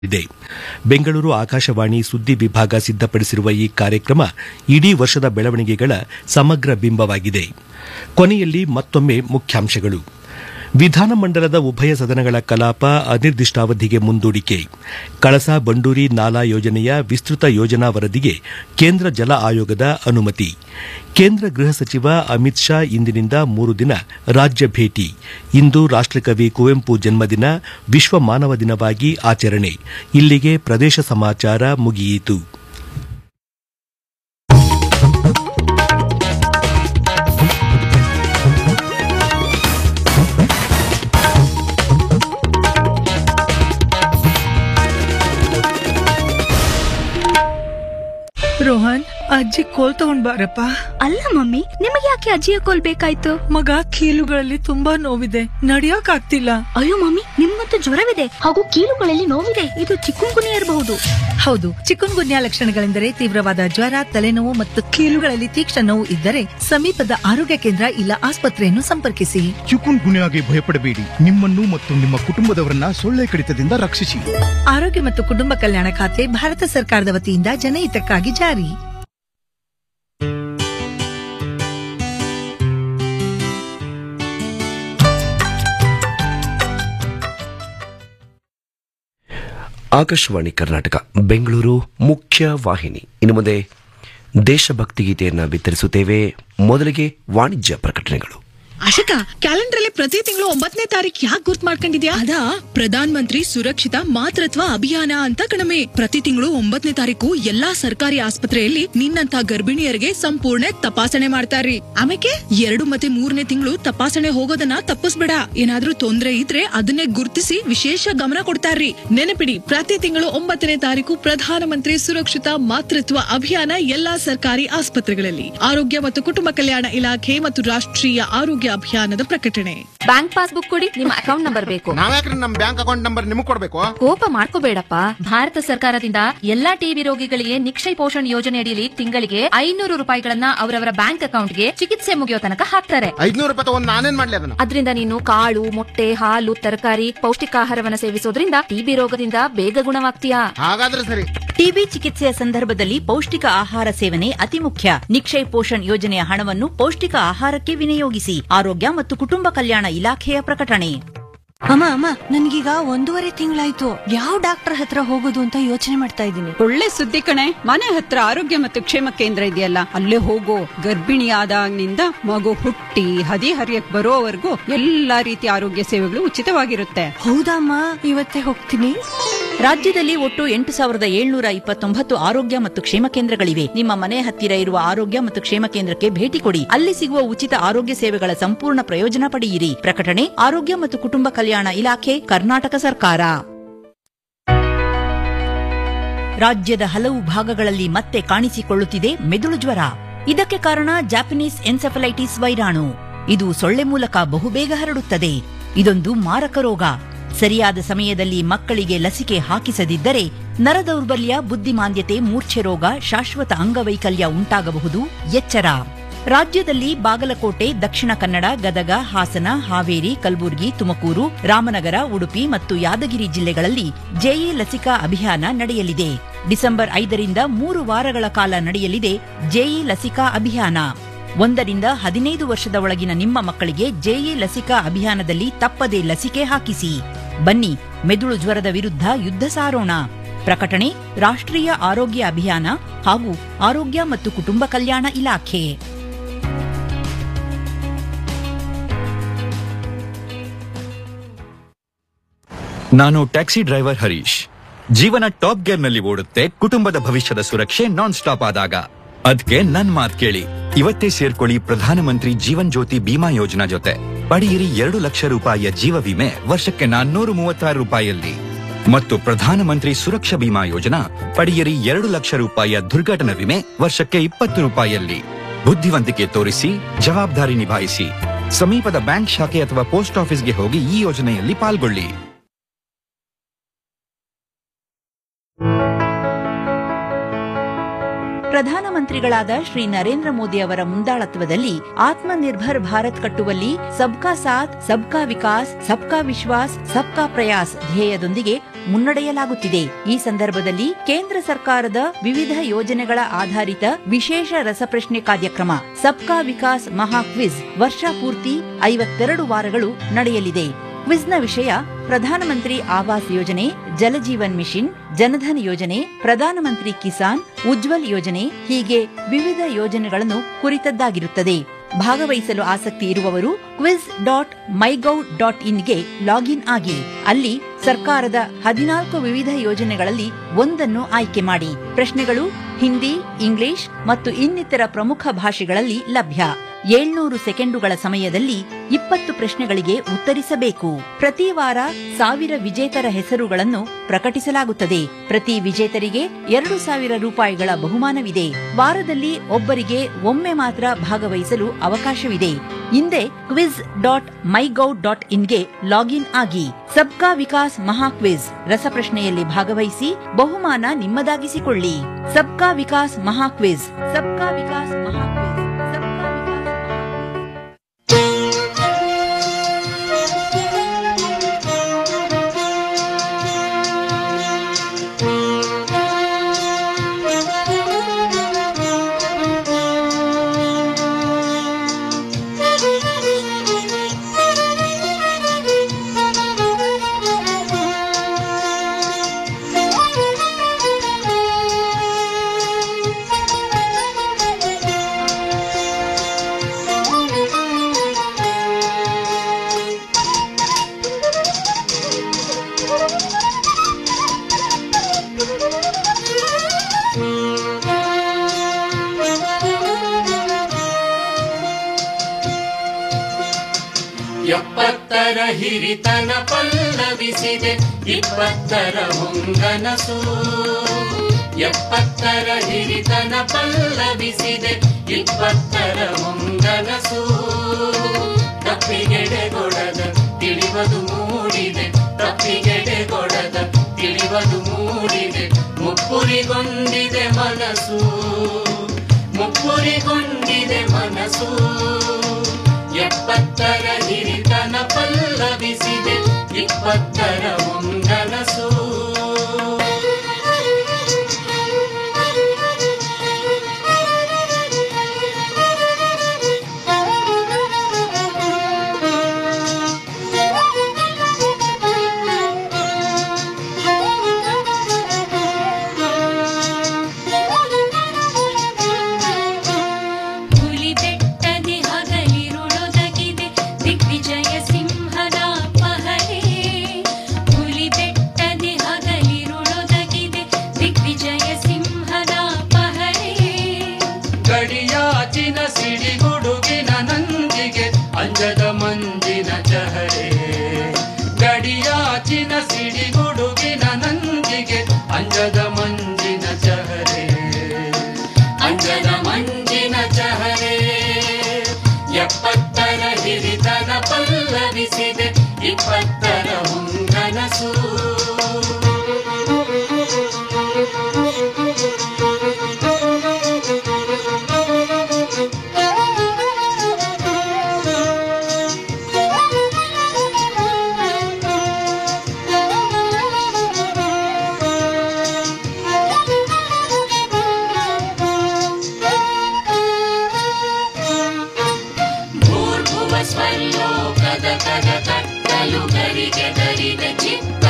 ಇದೆ ಬೆಂಗಳೂರು ಆಕಾಶವಾಣಿ ಸುದ್ದಿ ವಿಭಾಗ ಸಿದ್ದಪಡಿಸಿರುವ ಈ ಕಾರ್ಯಕ್ರಮ ಇಡೀ ವರ್ಷದ ಬೆಳವಣಿಗೆಗಳ ಸಮಗ್ರ ಬಿಂಬವಾಗಿದೆ ಕೊನೆಯಲ್ಲಿ ಮತ್ತೊಮ್ಮೆ ಮುಖ್ಯಾಂಶಗಳು ವಿಧಾನಮಂಡಲದ ಉಭಯ ಸದನಗಳ ಕಲಾಪ ಅನಿರ್ದಿಷ್ಟಾವಧಿಗೆ ಮುಂದೂಡಿಕೆ ಕಳಸಾ ಬಂಡೂರಿ ನಾಲಾ ಯೋಜನೆಯ ವಿಸ್ತೃತ ಯೋಜನಾ ವರದಿಗೆ ಕೇಂದ್ರ ಜಲ ಆಯೋಗದ ಅನುಮತಿ ಕೇಂದ್ರ ಗೃಹ ಸಚಿವ ಅಮಿತ್ ಶಾ ಇಂದಿನಿಂದ ಮೂರು ದಿನ ರಾಜ್ಯ ಭೇಟಿ ಇಂದು ರಾಷ್ಟಕವಿ ಕುವೆಂಪು ಜನ್ಮದಿನ ವಿಶ್ವ ಮಾನವ ದಿನವಾಗಿ ಆಚರಣೆ ಇಲ್ಲಿಗೆ ಪ್ರದೇಶ ಸಮಾಚಾರ ಮುಗಿಯಿತು ರೋಹನ್ ಅಜ್ಜಿ ಕೋಲ್ ತಗೊಂಡ್ ಬಾರಪ್ಪ ಅಲ್ಲ ಮಮ್ಮಿ ನಿಮಗೆ ಯಾಕೆ ಅಜ್ಜಿಯ ಕೋಲ್ ಬೇಕಾಯ್ತು ಮಗ ಕೀಲುಗಳಲ್ಲಿ ತುಂಬಾ ನೋವಿದೆ ನಡಿಯಕ್ ಆಗ್ತಿಲ್ಲ ಅಯ್ಯೋ ಮಮ್ಮಿ ನಿಮ್ಗಂತೂ ಜ್ವರವಿದೆ ಹಾಗೂ ಕೀಲುಗಳಲ್ಲಿ ನೋವಿದೆ ಇದು ಚಿಕ್ಕುಂಗುನಿ ಇರಬಹುದು ಹೌದು ಚಿಕನ್ ಗುನ್ಯಾ ಲಕ್ಷಣಗಳೆಂದರೆ ತೀವ್ರವಾದ ಜ್ವರ ತಲೆನೋವು ಮತ್ತು ಕೀಲುಗಳಲ್ಲಿ ತೀಕ್ಷ್ಣ ನೋವು ಇದ್ದರೆ ಸಮೀಪದ ಆರೋಗ್ಯ ಕೇಂದ್ರ ಇಲ್ಲ ಆಸ್ಪತ್ರೆಯನ್ನು ಸಂಪರ್ಕಿಸಿ ಚಿಕುನ್ ಗುನ್ಯಾಗೆ ಭಯಪಡಬೇಡಿ ನಿಮ್ಮನ್ನು ಮತ್ತು ನಿಮ್ಮ ಕುಟುಂಬದವರನ್ನ ಸೊಳ್ಳೆ ಕಡಿತದಿಂದ ರಕ್ಷಿಸಿ ಆರೋಗ್ಯ ಮತ್ತು ಕುಟುಂಬ ಕಲ್ಯಾಣ ಖಾತೆ ಭಾರತ ಸರ್ಕಾರದ ವತಿಯಿಂದ ಜನಹಿತಕ್ಕಾಗಿ ಜಾರಿ ಆಕಾಶವಾಣಿ ಕರ್ನಾಟಕ ಬೆಂಗಳೂರು ಮುಖ್ಯ ವಾಹಿನಿ ಇನ್ನು ಮುಂದೆ ದೇಶಭಕ್ತಿ ಗೀತೆಯನ್ನ ಬಿತ್ತರಿಸುತ್ತೇವೆ ಮೊದಲಿಗೆ ವಾಣಿಜ್ಯ ಪ್ರಕಟಣೆಗಳು ಅಶಕ ಕ್ಯಾಲೆಂಡರ್ ಅಲ್ಲಿ ಪ್ರತಿ ತಿಂಗಳು ಒಂಬತ್ತನೇ ತಾರೀಕು ಯಾಕೆ ಗುರ್ತ್ ಮಾಡ್ಕೊಂಡಿದ್ಯಾ ಅದ ಪ್ರಧಾನ್ ಮಂತ್ರಿ ಸುರಕ್ಷಿತ ಮಾತೃತ್ವ ಅಭಿಯಾನ ಅಂತ ಕಣಮೆ ಪ್ರತಿ ತಿಂಗಳು ಒಂಬತ್ತನೇ ತಾರೀಕು ಎಲ್ಲಾ ಸರ್ಕಾರಿ ಆಸ್ಪತ್ರೆಯಲ್ಲಿ ನಿನ್ನಂತ ಗರ್ಭಿಣಿಯರಿಗೆ ಸಂಪೂರ್ಣ ತಪಾಸಣೆ ಮಾಡ್ತಾರ್ರಿ ಆಮೇಲೆ ಎರಡು ಮತ್ತೆ ಮೂರನೇ ತಿಂಗಳು ತಪಾಸಣೆ ಹೋಗೋದನ್ನ ತಪ್ಪಿಸ್ಬೇಡ ಏನಾದ್ರೂ ತೊಂದ್ರೆ ಇದ್ರೆ ಅದನ್ನೇ ಗುರ್ತಿಸಿ ವಿಶೇಷ ಗಮನ ಕೊಡ್ತಾರ್ರಿ ನೆನಪಿಡಿ ಪ್ರತಿ ತಿಂಗಳು ಒಂಬತ್ತನೇ ತಾರೀಕು ಪ್ರಧಾನ ಮಂತ್ರಿ ಸುರಕ್ಷಿತ ಮಾತೃತ್ವ ಅಭಿಯಾನ ಎಲ್ಲಾ ಸರ್ಕಾರಿ ಆಸ್ಪತ್ರೆಗಳಲ್ಲಿ ಆರೋಗ್ಯ ಮತ್ತು ಕುಟುಂಬ ಕಲ್ಯಾಣ ಇಲಾಖೆ ಮತ್ತು ರಾಷ್ಟ್ರೀಯ ಆರೋಗ್ಯ ಅಭಿಯಾನದ ಪ್ರಕಟಣೆ ಬ್ಯಾಂಕ್ ಪಾಸ್ಬುಕ್ ಕೊಡಿ ನಿಮ್ಮ ಅಕೌಂಟ್ ನಂಬರ್ ಬೇಕು ನಾವ್ಯಾಕ್ರಿ ನಮ್ ಬ್ಯಾಂಕ್ ಅಕೌಂಟ್ ನಂಬರ್ ನಿಮಗ್ ಕೊಡ್ಬೇಕು ಕೋಪ ಮಾಡ್ಕೋಬೇಡಪ್ಪ ಭಾರತ ಸರ್ಕಾರದಿಂದ ಎಲ್ಲಾ ಟಿಬಿ ರೋಗಿಗಳಿಗೆ ನಿಕ್ಷಯ ಪೋಷಣ್ ಯೋಜನೆ ಅಡಿಯಲ್ಲಿ ತಿಂಗಳಿಗೆ ಐನೂರು ರೂಪಾಯಿಗಳನ್ನ ಅವರವರ ಬ್ಯಾಂಕ್ ಅಕೌಂಟ್ಗೆ ಚಿಕಿತ್ಸೆ ಮುಗಿಯೋ ತನಕ ಹಾಕ್ತಾರೆ ಐದ್ನೂರು ರೂಪಾಯಿ ತಗೊಂಡ್ ನಾನೇನ್ ಮಾಡ್ಲಿ ಅದನ್ನ ಅದರಿಂದ ನೀನು ಕಾಳು ಮೊಟ್ಟೆ ಹಾಲು ತರಕಾರಿ ಪೌಷ್ಟಿಕಾಹಾರವನ್ನ ಸೇವಿಸೋದ್ರಿಂದ ಟಿಬಿ ರೋಗದಿಂದ ಬೇಗ ಗುಣವಾಗ್ತೀಯಾ ಹಾಗಾದ್ರೆ ಸರಿ ಟಿಬಿ ಚಿಕಿತ್ಸೆಯ ಸಂದರ್ಭದಲ್ಲಿ ಪೌಷ್ಟಿಕ ಆಹಾರ ಸೇವನೆ ಅತಿ ಮುಖ್ಯ ನಿಕ್ಷಯ್ ಪೋಷಣ್ ಯೋಜನೆಯ ಹಣವನ್ನು ಪೌಷ್ಟಿಕ ಆಹಾರಕ್ಕೆ ವಿನಿಯೋಗಿಸಿ ಆರೋಗ್ಯ ಮತ್ತು ಕುಟುಂಬ ಕಲ್ಯಾಣ ಇಲಾಖೆಯ ಪ್ರಕಟಣೆ ಅಮ್ಮ ಅಮ್ಮ ನನ್ಗೀಗ ಒಂದೂವರೆ ತಿಂಗಳಾಯ್ತು ಯಾವ ಡಾಕ್ಟರ್ ಹತ್ರ ಹೋಗೋದು ಅಂತ ಯೋಚನೆ ಮಾಡ್ತಾ ಇದ್ದೀನಿ ಒಳ್ಳೆ ಸುದ್ದಿ ಕಣೆ ಮನೆ ಹತ್ರ ಆರೋಗ್ಯ ಮತ್ತು ಕ್ಷೇಮ ಕೇಂದ್ರ ಇದೆಯಲ್ಲ ಅಲ್ಲೇ ಹೋಗೋ ಗರ್ಭಿಣಿಯಾದಾಗಿನಿಂದ ಮಗು ಹುಟ್ಟಿ ಹದಿ ಹರಿಯಕ್ ಬರೋವರೆಗೂ ಎಲ್ಲಾ ರೀತಿಯ ಆರೋಗ್ಯ ಸೇವೆಗಳು ಉಚಿತವಾಗಿರುತ್ತೆ ಹೌದಮ್ಮ ಇವತ್ತೇ ಹೋಗ್ತೀನಿ ರಾಜ್ಯದಲ್ಲಿ ಒಟ್ಟು ಎಂಟು ಸಾವಿರದ ಏಳ್ನೂರ ಇಪ್ಪತ್ತೊಂಬತ್ತು ಆರೋಗ್ಯ ಮತ್ತು ಕ್ಷೇಮ ಕೇಂದ್ರಗಳಿವೆ ನಿಮ್ಮ ಮನೆ ಹತ್ತಿರ ಇರುವ ಆರೋಗ್ಯ ಮತ್ತು ಕ್ಷೇಮ ಕೇಂದ್ರಕ್ಕೆ ಭೇಟಿ ಕೊಡಿ ಅಲ್ಲಿ ಸಿಗುವ ಉಚಿತ ಆರೋಗ್ಯ ಸೇವೆಗಳ ಸಂಪೂರ್ಣ ಪ್ರಯೋಜನ ಪಡೆಯಿರಿ ಪ್ರಕಟಣೆ ಆರೋಗ್ಯ ಮತ್ತು ಕುಟುಂಬ ಕಲ್ಯಾಣ ಇಲಾಖೆ ಕರ್ನಾಟಕ ಸರ್ಕಾರ ರಾಜ್ಯದ ಹಲವು ಭಾಗಗಳಲ್ಲಿ ಮತ್ತೆ ಕಾಣಿಸಿಕೊಳ್ಳುತ್ತಿದೆ ಮೆದುಳು ಜ್ವರ ಇದಕ್ಕೆ ಕಾರಣ ಜಾಪನೀಸ್ ಎನ್ಸೆಫಲೈಟಿಸ್ ವೈರಾಣು ಇದು ಸೊಳ್ಳೆ ಮೂಲಕ ಬಹುಬೇಗ ಹರಡುತ್ತದೆ ಇದೊಂದು ಮಾರಕ ರೋಗ ಸರಿಯಾದ ಸಮಯದಲ್ಲಿ ಮಕ್ಕಳಿಗೆ ಲಸಿಕೆ ಹಾಕಿಸದಿದ್ದರೆ ನರದೌರ್ಬಲ್ಯ ಬುದ್ಧಿಮಾಂದ್ಯತೆ ಮೂರ್ಛೆ ರೋಗ ಶಾಶ್ವತ ಅಂಗವೈಕಲ್ಯ ಉಂಟಾಗಬಹುದು ಎಚ್ಚರ ರಾಜ್ಯದಲ್ಲಿ ಬಾಗಲಕೋಟೆ ದಕ್ಷಿಣ ಕನ್ನಡ ಗದಗ ಹಾಸನ ಹಾವೇರಿ ಕಲಬುರಗಿ ತುಮಕೂರು ರಾಮನಗರ ಉಡುಪಿ ಮತ್ತು ಯಾದಗಿರಿ ಜಿಲ್ಲೆಗಳಲ್ಲಿ ಜೆಎ ಲಸಿಕಾ ಅಭಿಯಾನ ನಡೆಯಲಿದೆ ಡಿಸೆಂಬರ್ ಐದರಿಂದ ಮೂರು ವಾರಗಳ ಕಾಲ ನಡೆಯಲಿದೆ ಜೆಎ ಲಸಿಕಾ ಅಭಿಯಾನ ಒಂದರಿಂದ ಹದಿನೈದು ವರ್ಷದ ಒಳಗಿನ ನಿಮ್ಮ ಮಕ್ಕಳಿಗೆ ಜೆಎ ಲಸಿಕಾ ಅಭಿಯಾನದಲ್ಲಿ ತಪ್ಪದೆ ಲಸಿಕೆ ಹಾಕಿಸಿ ಬನ್ನಿ ಮೆದುಳು ಜ್ವರದ ವಿರುದ್ಧ ಯುದ್ಧ ಸಾರೋಣ ಪ್ರಕಟಣೆ ರಾಷ್ಟ್ರೀಯ ಆರೋಗ್ಯ ಅಭಿಯಾನ ಹಾಗೂ ಆರೋಗ್ಯ ಮತ್ತು ಕುಟುಂಬ ಕಲ್ಯಾಣ ಇಲಾಖೆ ನಾನು ಟ್ಯಾಕ್ಸಿ ಡ್ರೈವರ್ ಹರೀಶ್ ಜೀವನ ಟಾಪ್ ಗೇರ್ ನಲ್ಲಿ ಓಡುತ್ತೆ ಕುಟುಂಬದ ಭವಿಷ್ಯದ ಸುರಕ್ಷೆ ನಾನ್ ಸ್ಟಾಪ್ ಆದಾಗ ಅದ್ಕೆ ನನ್ ಮಾತ್ ಕೇಳಿ ಇವತ್ತೇ ಸೇರ್ಕೊಳ್ಳಿ ಪ್ರಧಾನಮಂತ್ರಿ ಜೀವನ್ ಜ್ಯೋತಿ ಬಿಮಾ ಯೋಜನಾ ಜೊತೆ ಪಡೆಯಿರಿ ಎರಡು ಲಕ್ಷ ರೂಪಾಯಿಯ ಜೀವ ವಿಮೆ ವರ್ಷಕ್ಕೆ ನಾನ್ನೂರು ಮೂವತ್ತಾರು ರೂಪಾಯಿಯಲ್ಲಿ ಮತ್ತು ಪ್ರಧಾನಮಂತ್ರಿ ಸುರಕ್ಷಾ ಬಿಮಾ ಯೋಜನಾ ಪಡೆಯಿರಿ ಎರಡು ಲಕ್ಷ ರೂಪಾಯಿಯ ದುರ್ಘಟನಾ ವಿಮೆ ವರ್ಷಕ್ಕೆ ಇಪ್ಪತ್ತು ರೂಪಾಯಿಯಲ್ಲಿ ಬುದ್ಧಿವಂತಿಕೆ ತೋರಿಸಿ ಜವಾಬ್ದಾರಿ ನಿಭಾಯಿಸಿ ಸಮೀಪದ ಬ್ಯಾಂಕ್ ಶಾಖೆ ಅಥವಾ ಪೋಸ್ಟ್ ಆಫೀಸ್ಗೆ ಹೋಗಿ ಈ ಯೋಜನೆಯಲ್ಲಿ ಪಾಲ್ಗೊಳ್ಳಿ ಪ್ರಧಾನಮಂತ್ರಿಗಳಾದ ಶ್ರೀ ನರೇಂದ್ರ ಮೋದಿ ಅವರ ಮುಂದಾಳತ್ವದಲ್ಲಿ ಆತ್ಮನಿರ್ಭರ್ ಭಾರತ್ ಕಟ್ಟುವಲ್ಲಿ ಸಬ್ಕಾ ಸಾಥ್ ಸಬ್ಕಾ ವಿಕಾಸ್ ಸಬ್ಕಾ ವಿಶ್ವಾಸ್ ಸಬ್ಕಾ ಪ್ರಯಾಸ್ ಧ್ಯೇಯದೊಂದಿಗೆ ಮುನ್ನಡೆಯಲಾಗುತ್ತಿದೆ ಈ ಸಂದರ್ಭದಲ್ಲಿ ಕೇಂದ್ರ ಸರ್ಕಾರದ ವಿವಿಧ ಯೋಜನೆಗಳ ಆಧಾರಿತ ವಿಶೇಷ ರಸಪ್ರಶ್ನೆ ಕಾರ್ಯಕ್ರಮ ಸಬ್ಕಾ ವಿಕಾಸ್ ಮಹಾ ಕ್ವಿಜ್ ವರ್ಷ ಪೂರ್ತಿ ಐವತ್ತೆರಡು ವಾರಗಳು ನಡೆಯಲಿದೆ ಕ್ವಿಜ್ನ ವಿಷಯ ಪ್ರಧಾನಮಂತ್ರಿ ಆವಾಸ್ ಯೋಜನೆ ಜಲಜೀವನ್ ಮಿಷನ್ ಜನಧನ್ ಯೋಜನೆ ಪ್ರಧಾನಮಂತ್ರಿ ಕಿಸಾನ್ ಉಜ್ವಲ್ ಯೋಜನೆ ಹೀಗೆ ವಿವಿಧ ಯೋಜನೆಗಳನ್ನು ಕುರಿತದ್ದಾಗಿರುತ್ತದೆ ಭಾಗವಹಿಸಲು ಆಸಕ್ತಿ ಇರುವವರು ಕ್ವಿಜ್ ಡಾಟ್ ಮೈಗೌ ಡಾಟ್ ಇನ್ಗೆ ಲಾಗಿನ್ ಆಗಿ ಅಲ್ಲಿ ಸರ್ಕಾರದ ಹದಿನಾಲ್ಕು ವಿವಿಧ ಯೋಜನೆಗಳಲ್ಲಿ ಒಂದನ್ನು ಆಯ್ಕೆ ಮಾಡಿ ಪ್ರಶ್ನೆಗಳು ಹಿಂದಿ ಇಂಗ್ಲಿಷ್ ಮತ್ತು ಇನ್ನಿತರ ಪ್ರಮುಖ ಭಾಷೆಗಳಲ್ಲಿ ಲಭ್ಯ ಏಳ್ನೂರು ಸೆಕೆಂಡುಗಳ ಸಮಯದಲ್ಲಿ ಇಪ್ಪತ್ತು ಪ್ರಶ್ನೆಗಳಿಗೆ ಉತ್ತರಿಸಬೇಕು ಪ್ರತಿ ವಾರ ಸಾವಿರ ವಿಜೇತರ ಹೆಸರುಗಳನ್ನು ಪ್ರಕಟಿಸಲಾಗುತ್ತದೆ ಪ್ರತಿ ವಿಜೇತರಿಗೆ ಎರಡು ಸಾವಿರ ರೂಪಾಯಿಗಳ ಬಹುಮಾನವಿದೆ ವಾರದಲ್ಲಿ ಒಬ್ಬರಿಗೆ ಒಮ್ಮೆ ಮಾತ್ರ ಭಾಗವಹಿಸಲು ಅವಕಾಶವಿದೆ ಹಿಂದೆ ಕ್ವಿಜ್ ಡಾಟ್ ಮೈಗೌ ಡಾಟ್ ಇನ್ಗೆ ಲಾಗಿನ್ ಆಗಿ ಸಬ್ಕಾ ವಿಕಾಸ್ ಮಹಾ ಕ್ವಿಜ್ ರಸಪ್ರಶ್ನೆಯಲ್ಲಿ ಭಾಗವಹಿಸಿ ಬಹುಮಾನ ನಿಮ್ಮದಾಗಿಸಿಕೊಳ್ಳಿ ಸಬ್ಕಾ ವಿಕಾಸ್ ಮಹಾ ಕ್ವಿಜ್ ಸಬ್ಕಾ ವಿಕಾಸ್ ಮಹಾ ಕ್ವಿಜ್ ಎಪ್ಪತ್ತರ ಹಿರಿತನ ಪಲ್ಲವಿಸಿದೆ ಇಪ್ಪತ್ತರ ಮುಂಗನಸು ಎಪ್ಪತ್ತರ ಹಿರಿತನ ಪಲ್ಲವಿಸಿದೆ ಇಪ್ಪತ್ತರ ಮುಂಗನಸು ತಪ್ಪಿಗೆಡೆಗೊಡದ ತಿಳಿವದು ಮೂಡಿದೆ ತಪ್ಪಿಗೆಡೆಗೊಡದ ತಿಳಿವದು ಮೂಡಿದೆ ಮುಪ್ಪುರಿಗೊಂಡಿದೆ ಮನಸ್ಸು ಮುಪ್ಪುರಿಗೊಂಡಿದೆ ಮನಸ್ಸು ಎಪ್ಪತ್ತರ ಹಿರಿತನ ಪಲ್ಲವಿಸಿದೆ ಇಪ್ಪತ್ತರ ಮುಂಗನಸು ಹುಲಿ ಬೆಟ್ಟದಿ ಹಗಲಿರುಳೊದಗಿದೆ ದಿಗ್ವಿಜಯ ಸಿಂಹದ ಪಹರೆ ಹುಲಿ ಬೆಟ್ಟದಿ ಹಗಲಿರುಳೊದಗಿದೆ ದಿಗ್ವಿಜಯ ಸಿಂಹದ ಪಹರೆ ಗಡಿಯಾಚಿನ ಸಿಡಿಗುಡುಗಿನ ನಂದಿಗೆ ಅಂಜದ ಮಂಜಿನ ಚಹರೆ ಗಡಿಯಾಚಿನ ಸಿಡಿಗುಡುಗಿನ ನಂದಿಗೆ ಅಂಜದ ಮಂಜಿನ ಚಹರೆ ಅಂಜದ ಮಂಜಿನ ಚಹರೆ ಎಪ್ಪತ್ತರ ಹಿರಿತನ ಪಲ್ಲವಿಸಿದೆ ಇಪ್ಪತ್ತರ ಮುಂಗನಸು ಭೂರ್ಭುವ ಸ್ವರ್ಲೋಕದ ಕದ ಕಟ್ಟಲು ಗರಿಗೆ ದರಿದ ಚಿತ್ತ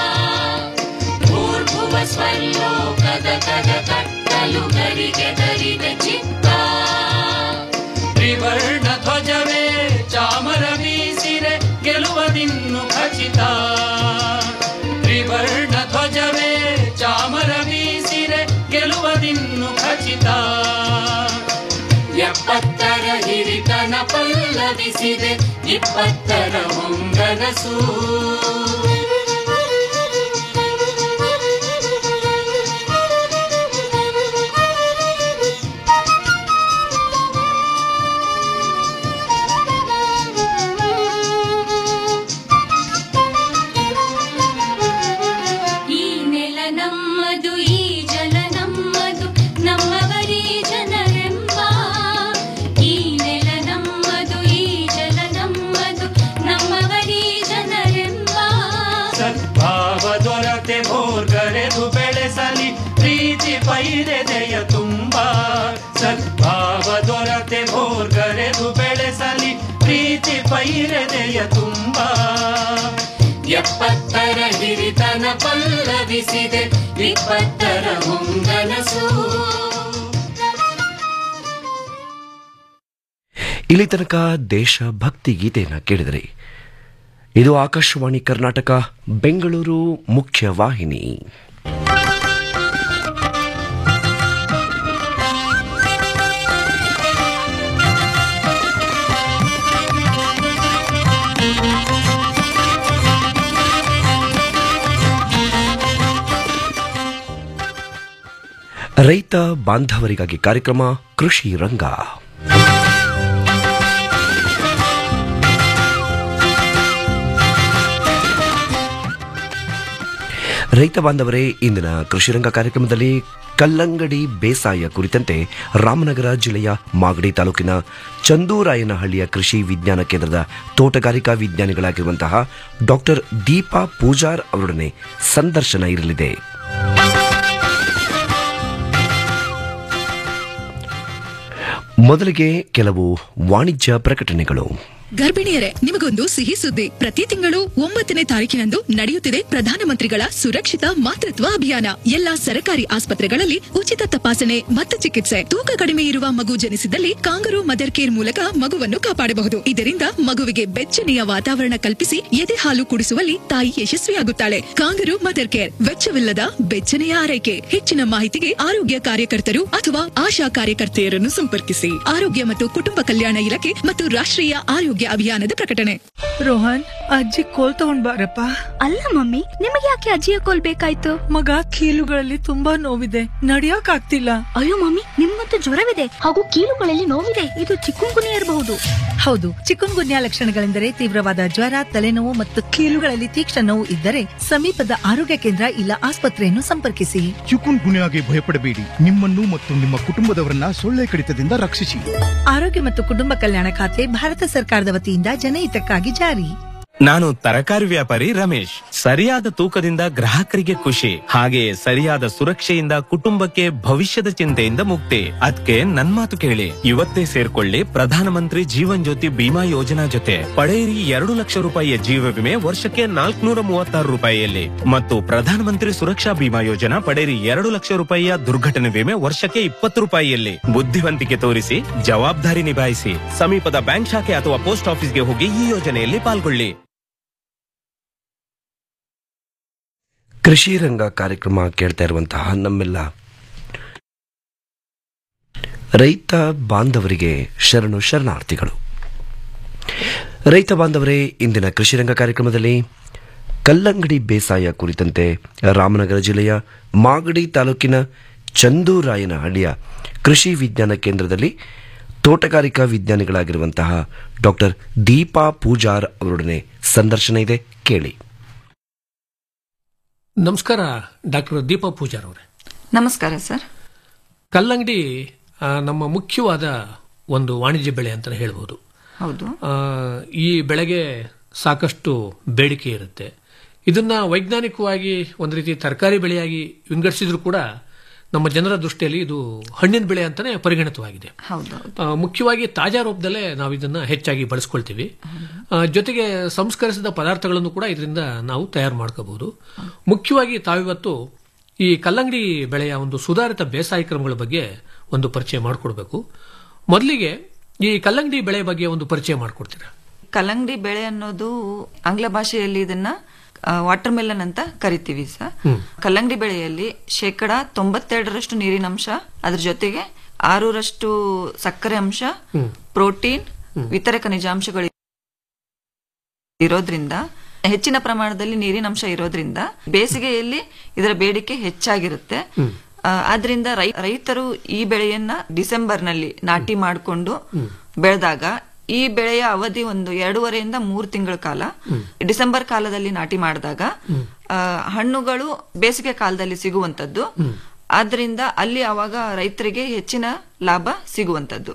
ಭೂರ್ಭುವ ಸ್ವರ್ಲೋಕದ ಕದ ಕಟ್ಟಲು ಗರಿಗೆ ದರಿದ ಚಿತ್ತ ತ್ರಿವರ್ಣ ಧ್ವಜವೇ ಚಾಮರ ಬೀಸಿರೆ ಗೆಲುವದಿನ್ನು ಖಚಿತ ತ್ರಿವರ್ಣ ಧ್ವಜವೇ ಚಾಮರ ಬೀಸಿರೆ ಗೆಲುವದಿನ್ನು ಖಚಿತ ಎಪ್ಪತ್ತರ ಹಿರಿತನ ಪಲ್ಲವಿಸಿದೆ ಇಪ್ಪತ್ತರ ಮುಂಗನಸು ಈ ನೆಲ ನಮ್ಮದು ಈ ಜಲ ನಮ್ಮದು ನಮ್ಮವರೀ ಜನರೆಂಬ ಈ ನೆಲ ನಮ್ಮದು ಈ ಜಲ ನಮ್ಮದು ನಮ್ಮವರೀ ಜನರೆಂಬ ಬೆಳೆಸಲಿ ಪ್ರೀತಿ ಪೈರೆದೆಯ ತುಂಬ ಸದ್ಭಾವ ದೊರತೆ ಭೋರ್ಗರೆದು ಬೆಳೆಸಲಿ ಪ್ರೀತಿ ಪೈರೆದೆಯ ತುಂಬ ಎಪ್ಪತ್ತರ ಹಿರಿತನ ಪಲ್ಲವಿಸಿದೆ ಇಪ್ಪತ್ತರ ಮುಂಗನಸು ಇಲ್ಲಿ ತನಕ ದೇಶ ಭಕ್ತಿ ಗೀತೆಯನ್ನ ಕೇಳಿದರೆ ಇದು ಆಕಾಶವಾಣಿ ಕರ್ನಾಟಕ ಬೆಂಗಳೂರು ಮುಖ್ಯ ವಾಹಿನಿ ರೈತ ಬಾಂಧವರಿಗಾಗಿ ಕಾರ್ಯಕ್ರಮ ಕೃಷಿ ರಂಗ ರೈತ ಬಾಂಧವರೇ ಇಂದಿನ ಕೃಷಿರಂಗ ಕಾರ್ಯಕ್ರಮದಲ್ಲಿ ಕಲ್ಲಂಗಡಿ ಬೇಸಾಯ ಕುರಿತಂತೆ ರಾಮನಗರ ಜಿಲ್ಲೆಯ ಮಾಗಡಿ ತಾಲೂಕಿನ ಚಂದೂರಾಯನಹಳ್ಳಿಯ ಕೃಷಿ ವಿಜ್ಞಾನ ಕೇಂದ್ರದ ತೋಟಗಾರಿಕಾ ವಿಜ್ಞಾನಿಗಳಾಗಿರುವಂತಹ ಡಾಕ್ಟರ್ ದೀಪಾ ಪೂಜಾರ್ ಅವರೊಡನೆ ಸಂದರ್ಶನ ಇರಲಿದೆ ಮೊದಲಿಗೆ ಕೆಲವು ವಾಣಿಜ್ಯ ಪ್ರಕಟಣೆಗಳು ಗರ್ಭಿಣಿಯರೇ ನಿಮಗೊಂದು ಸಿಹಿ ಸುದ್ದಿ ಪ್ರತಿ ತಿಂಗಳು ಒಂಬತ್ತನೇ ತಾರೀಕಿನಂದು ನಡೆಯುತ್ತಿದೆ ಪ್ರಧಾನಮಂತ್ರಿಗಳ ಸುರಕ್ಷಿತ ಮಾತೃತ್ವ ಅಭಿಯಾನ ಎಲ್ಲಾ ಸರ್ಕಾರಿ ಆಸ್ಪತ್ರೆಗಳಲ್ಲಿ ಉಚಿತ ತಪಾಸಣೆ ಮತ್ತು ಚಿಕಿತ್ಸೆ ತೂಕ ಕಡಿಮೆ ಇರುವ ಮಗು ಜನಿಸಿದಲ್ಲಿ ಕಾಂಗರು ಮದರ್ ಕೇರ್ ಮೂಲಕ ಮಗುವನ್ನು ಕಾಪಾಡಬಹುದು ಇದರಿಂದ ಮಗುವಿಗೆ ಬೆಚ್ಚನೆಯ ವಾತಾವರಣ ಕಲ್ಪಿಸಿ ಎದೆ ಹಾಲು ಕುಡಿಸುವಲ್ಲಿ ತಾಯಿ ಯಶಸ್ವಿಯಾಗುತ್ತಾಳೆ ಕಾಂಗರು ಮದರ್ ಕೇರ್ ವೆಚ್ಚವಿಲ್ಲದ ಬೆಚ್ಚನೆಯ ಆರೈಕೆ ಹೆಚ್ಚಿನ ಮಾಹಿತಿಗೆ ಆರೋಗ್ಯ ಕಾರ್ಯಕರ್ತರು ಅಥವಾ ಆಶಾ ಕಾರ್ಯಕರ್ತೆಯರನ್ನು ಸಂಪರ್ಕಿಸಿ ಆರೋಗ್ಯ ಮತ್ತು ಕುಟುಂಬ ಕಲ್ಯಾಣ ಇಲಾಖೆ ಮತ್ತು ರಾಷ್ಟ್ರೀಯ ಆರೋಗ್ಯ ಅಭಿಯಾನದ ಪ್ರಕಟಣೆ ರೋಹನ್ ಅಜ್ಜಿ ಕೋಲ್ ತಗೊಂಡ್ ಬಾರಪ್ಪ ಅಲ್ಲ ಮಮ್ಮಿ ನಿಮಗೆ ಯಾಕೆ ಅಜ್ಜಿಯ ಕೋಲ್ ಬೇಕಾಯ್ತು ಮಗ ಕೀಲುಗಳಲ್ಲಿ ತುಂಬಾ ನೋವಿದೆ ನಡಿಯಕ್ ಆಗ್ತಿಲ್ಲ ಅಯ್ಯೋ ಮಮ್ಮಿ ನಿಮ್ಗಂತೂ ಜ್ವರವಿದೆ ಹಾಗೂ ಕೀಲುಗಳಲ್ಲಿ ನೋವಿದೆ ಇದು ಚಿಕ್ಕುಂಗುನಿಯ ಇರಬಹುದು ಹೌದು ಚಿಕನ್ ಗುನ್ಯಾ ಲಕ್ಷಣಗಳೆಂದರೆ ತೀವ್ರವಾದ ಜ್ವರ ತಲೆನೋವು ಮತ್ತು ಕೀಲುಗಳಲ್ಲಿ ತೀಕ್ಷ್ಣ ನೋವು ಇದ್ದರೆ ಸಮೀಪದ ಆರೋಗ್ಯ ಕೇಂದ್ರ ಇಲ್ಲ ಆಸ್ಪತ್ರೆಯನ್ನು ಸಂಪರ್ಕಿಸಿ ಚಿಕುನ್ ಗುನ್ಯಾಗೆ ಭಯಪಡಬೇಡಿ ನಿಮ್ಮನ್ನು ಮತ್ತು ನಿಮ್ಮ ಕುಟುಂಬದವರನ್ನ ಸೊಳ್ಳೆ ಕಡಿತದಿಂದ ರಕ್ಷಿಸಿ ಆರೋಗ್ಯ ಮತ್ತು ಕುಟುಂಬ ಕಲ್ಯಾಣ ಖಾತೆ ಭಾರತ ಸರ್ಕಾರದ ವತಿಯಿಂದ ಜನಹಿತಕ್ಕಾಗಿ ಜಾರಿ ನಾನು ತರಕಾರಿ ವ್ಯಾಪಾರಿ ರಮೇಶ್ ಸರಿಯಾದ ತೂಕದಿಂದ ಗ್ರಾಹಕರಿಗೆ ಖುಷಿ ಹಾಗೆಯೇ ಸರಿಯಾದ ಸುರಕ್ಷೆಯಿಂದ ಕುಟುಂಬಕ್ಕೆ ಭವಿಷ್ಯದ ಚಿಂತೆಯಿಂದ ಮುಕ್ತಿ ಅದಕ್ಕೆ ನನ್ ಮಾತು ಕೇಳಿ ಇವತ್ತೇ ಸೇರ್ಕೊಳ್ಳಿ ಪ್ರಧಾನಮಂತ್ರಿ ಜೀವನ್ ಜ್ಯೋತಿ ಬಿಮಾ ಯೋಜನಾ ಜೊತೆ ಪಡೆಯಿರಿ ಎರಡು ಲಕ್ಷ ರೂಪಾಯಿಯ ಜೀವ ವಿಮೆ ವರ್ಷಕ್ಕೆ ನಾಲ್ಕುನೂರ ಮೂವತ್ತಾರು ರೂಪಾಯಿಯಲ್ಲಿ ಮತ್ತು ಪ್ರಧಾನಮಂತ್ರಿ ಸುರಕ್ಷಾ ಬಿಮಾ ಯೋಜನಾ ಪಡೆಯಿರಿ ಎರಡು ಲಕ್ಷ ರೂಪಾಯಿಯ ದುರ್ಘಟನೆ ವಿಮೆ ವರ್ಷಕ್ಕೆ ಇಪ್ಪತ್ತು ರೂಪಾಯಿಯಲ್ಲಿ ಬುದ್ಧಿವಂತಿಕೆ ತೋರಿಸಿ ಜವಾಬ್ದಾರಿ ನಿಭಾಯಿಸಿ ಸಮೀಪದ ಬ್ಯಾಂಕ್ ಶಾಖೆ ಅಥವಾ ಪೋಸ್ಟ್ ಆಫೀಸ್ಗೆ ಹೋಗಿ ಈ ಯೋಜನೆಯಲ್ಲಿ ಪಾಲ್ಗೊಳ್ಳಿ ಕೃಷಿ ರಂಗ ಕಾರ್ಯಕ್ರಮ ಕೇಳ್ತಾ ಇರುವಂತಹ ನಮ್ಮೆಲ್ಲ ರೈತ ಬಾಂಧವರಿಗೆ ಶರಣು ಶರಣಾರ್ಥಿಗಳು ರೈತ ಬಾಂಧವರೇ ಇಂದಿನ ಕೃಷಿ ರಂಗ ಕಾರ್ಯಕ್ರಮದಲ್ಲಿ ಕಲ್ಲಂಗಡಿ ಬೇಸಾಯ ಕುರಿತಂತೆ ರಾಮನಗರ ಜಿಲ್ಲೆಯ ಮಾಗಡಿ ತಾಲೂಕಿನ ಚಂದೂರಾಯನಹಳ್ಳಿಯ ಕೃಷಿ ವಿಜ್ಞಾನ ಕೇಂದ್ರದಲ್ಲಿ ತೋಟಗಾರಿಕಾ ವಿಜ್ಞಾನಿಗಳಾಗಿರುವಂತಹ ಡಾಕ್ಟರ್ ದೀಪಾ ಪೂಜಾರ್ ಅವರೊಡನೆ ಸಂದರ್ಶನ ಇದೆ ಕೇಳಿ ನಮಸ್ಕಾರ ಡಾಕ್ಟರ್ ದೀಪಾ ಪೂಜಾರ್ ಅವರೇ ನಮಸ್ಕಾರ ಸರ್ ಕಲ್ಲಂಗಡಿ ಆ, ನಮ್ಮ ಮುಖ್ಯವಾದ ಒಂದು ವಾಣಿಜ್ಯ ಬೆಳೆ ಅಂತ ಹೇಳ್ಬೋದು ಹೌದು ಆ, ಈ ಬೆಳೆಗೆ ಸಾಕಷ್ಟು ಬೇಡಿಕೆ ಇರುತ್ತೆ ಇದನ್ನ ವೈಜ್ಞಾನಿಕವಾಗಿ ಒಂದು ರೀತಿ ತರಕಾರಿ ಬೆಳೆಯಾಗಿ ವಿಂಗಡಿಸಿದ್ರು ಕೂಡ ನಮ್ಮ ಜನರ ದೃಷ್ಟಿಯಲ್ಲಿ ಇದು ಹಣ್ಣಿನ ಬೆಳೆ ಅಂತಾನೆ ಪರಿಗಣಿತವಾಗಿದೆ ಹೌದು ಆ, ಮುಖ್ಯವಾಗಿ ತಾಜಾ ರೂಪದಲ್ಲೇ ನಾವು ಇದನ್ನ ಹೆಚ್ಚಾಗಿ ಬಳಸ್ಕೊಳ್ತೀವಿ ಆ, ಜೊತೆಗೆ ಸಂಸ್ಕರಿಸಿದ ಪದಾರ್ಥಗಳನ್ನು ಕೂಡ ಇದರಿಂದ ನಾವು ತಯಾರು ಮಾಡ್ಕೋಬಹುದು ಮುಖ್ಯವಾಗಿ ತಾವಿವತ್ತು ಈ ಕಲ್ಲಂಗಡಿ ಬೆಳೆಯ ಒಂದು ಸುಧಾರಿತ ಬೇಸಾಯ ಕ್ರಮಗಳ ಬಗ್ಗೆ ಒಂದು ಪರಿಚಯ ಮಾಡಿಕೊಡ್ಬೇಕು ಮೊದಲಿಗೆ ಈ ಕಲ್ಲಂಗಡಿ ಬೆಳೆ ಬಗ್ಗೆ ಒಂದು ಪರಿಚಯ ಮಾಡಿಕೊಡ್ತೀರಾ ಕಲ್ಲಂಗಡಿ ಬೆಳೆ ಅನ್ನೋದು ಆಂಗ್ಲ ಭಾಷೆಯಲ್ಲಿ ಇದನ್ನ ವಾಟರ್ ಮೆಲನ್ ಅಂತ ಕರಿತೀವಿ ಸರ್ ಹ್ಮ್. ಕಲ್ಲಂಗಡಿ ಬೆಳೆಯಲ್ಲಿ ಶೇಕಡ ತೊಂಬತ್ತೆರಡರಷ್ಟು ನೀರಿನಂಶ ಅದ್ರ ಜೊತೆಗೆ ಆರರಷ್ಟು ಸಕ್ಕರೆ ಅಂಶ ಹ್ಮ್. ಪ್ರೋಟೀನ್ ಇತರೆ ಖನಿಜಾಂಶಗಳು ಇರೋದ್ರಿಂದ ಹೆಚ್ಚಿನ ಪ್ರಮಾಣದಲ್ಲಿ ನೀರಿನಂಶ ಇರೋದ್ರಿಂದ ಬೇಸಿಗೆಯಲ್ಲಿ ಇದರ ಬೇಡಿಕೆ ಹೆಚ್ಚಾಗಿರುತ್ತೆ ಆ, ಆದ್ರಿಂದ ರೈ- ರೈತರು ಈ ಬೆಳೆಯನ್ನ ಡಿಸೆಂಬರ್ನಲ್ಲಿ ನಾಟಿ ಮಾಡಿಕೊಂಡು ಬೆಳೆದಾಗ ಈ ಬೆಳೆಯ ಅವಧಿ ಒಂದು ಎರಡೂವರೆಯಿಂದ ಮೂರು ತಿಂಗಳ ಕಾಲ ಡಿಸೆಂಬರ್ ಕಾಲದಲ್ಲಿ ನಾಟಿ ಮಾಡಿದಾಗ ಆ, ಹಣ್ಣುಗಳು ಬೇಸಿಗೆ ಕಾಲದಲ್ಲಿ ಸಿಗುವಂತದ್ದು ಆದ್ರಿಂದ ಅಲ್ಲಿ ಅವಾಗ ರೈತರಿಗೆ ಹೆಚ್ಚಿನ ಲಾಭ ಸಿಗುವಂತದ್ದು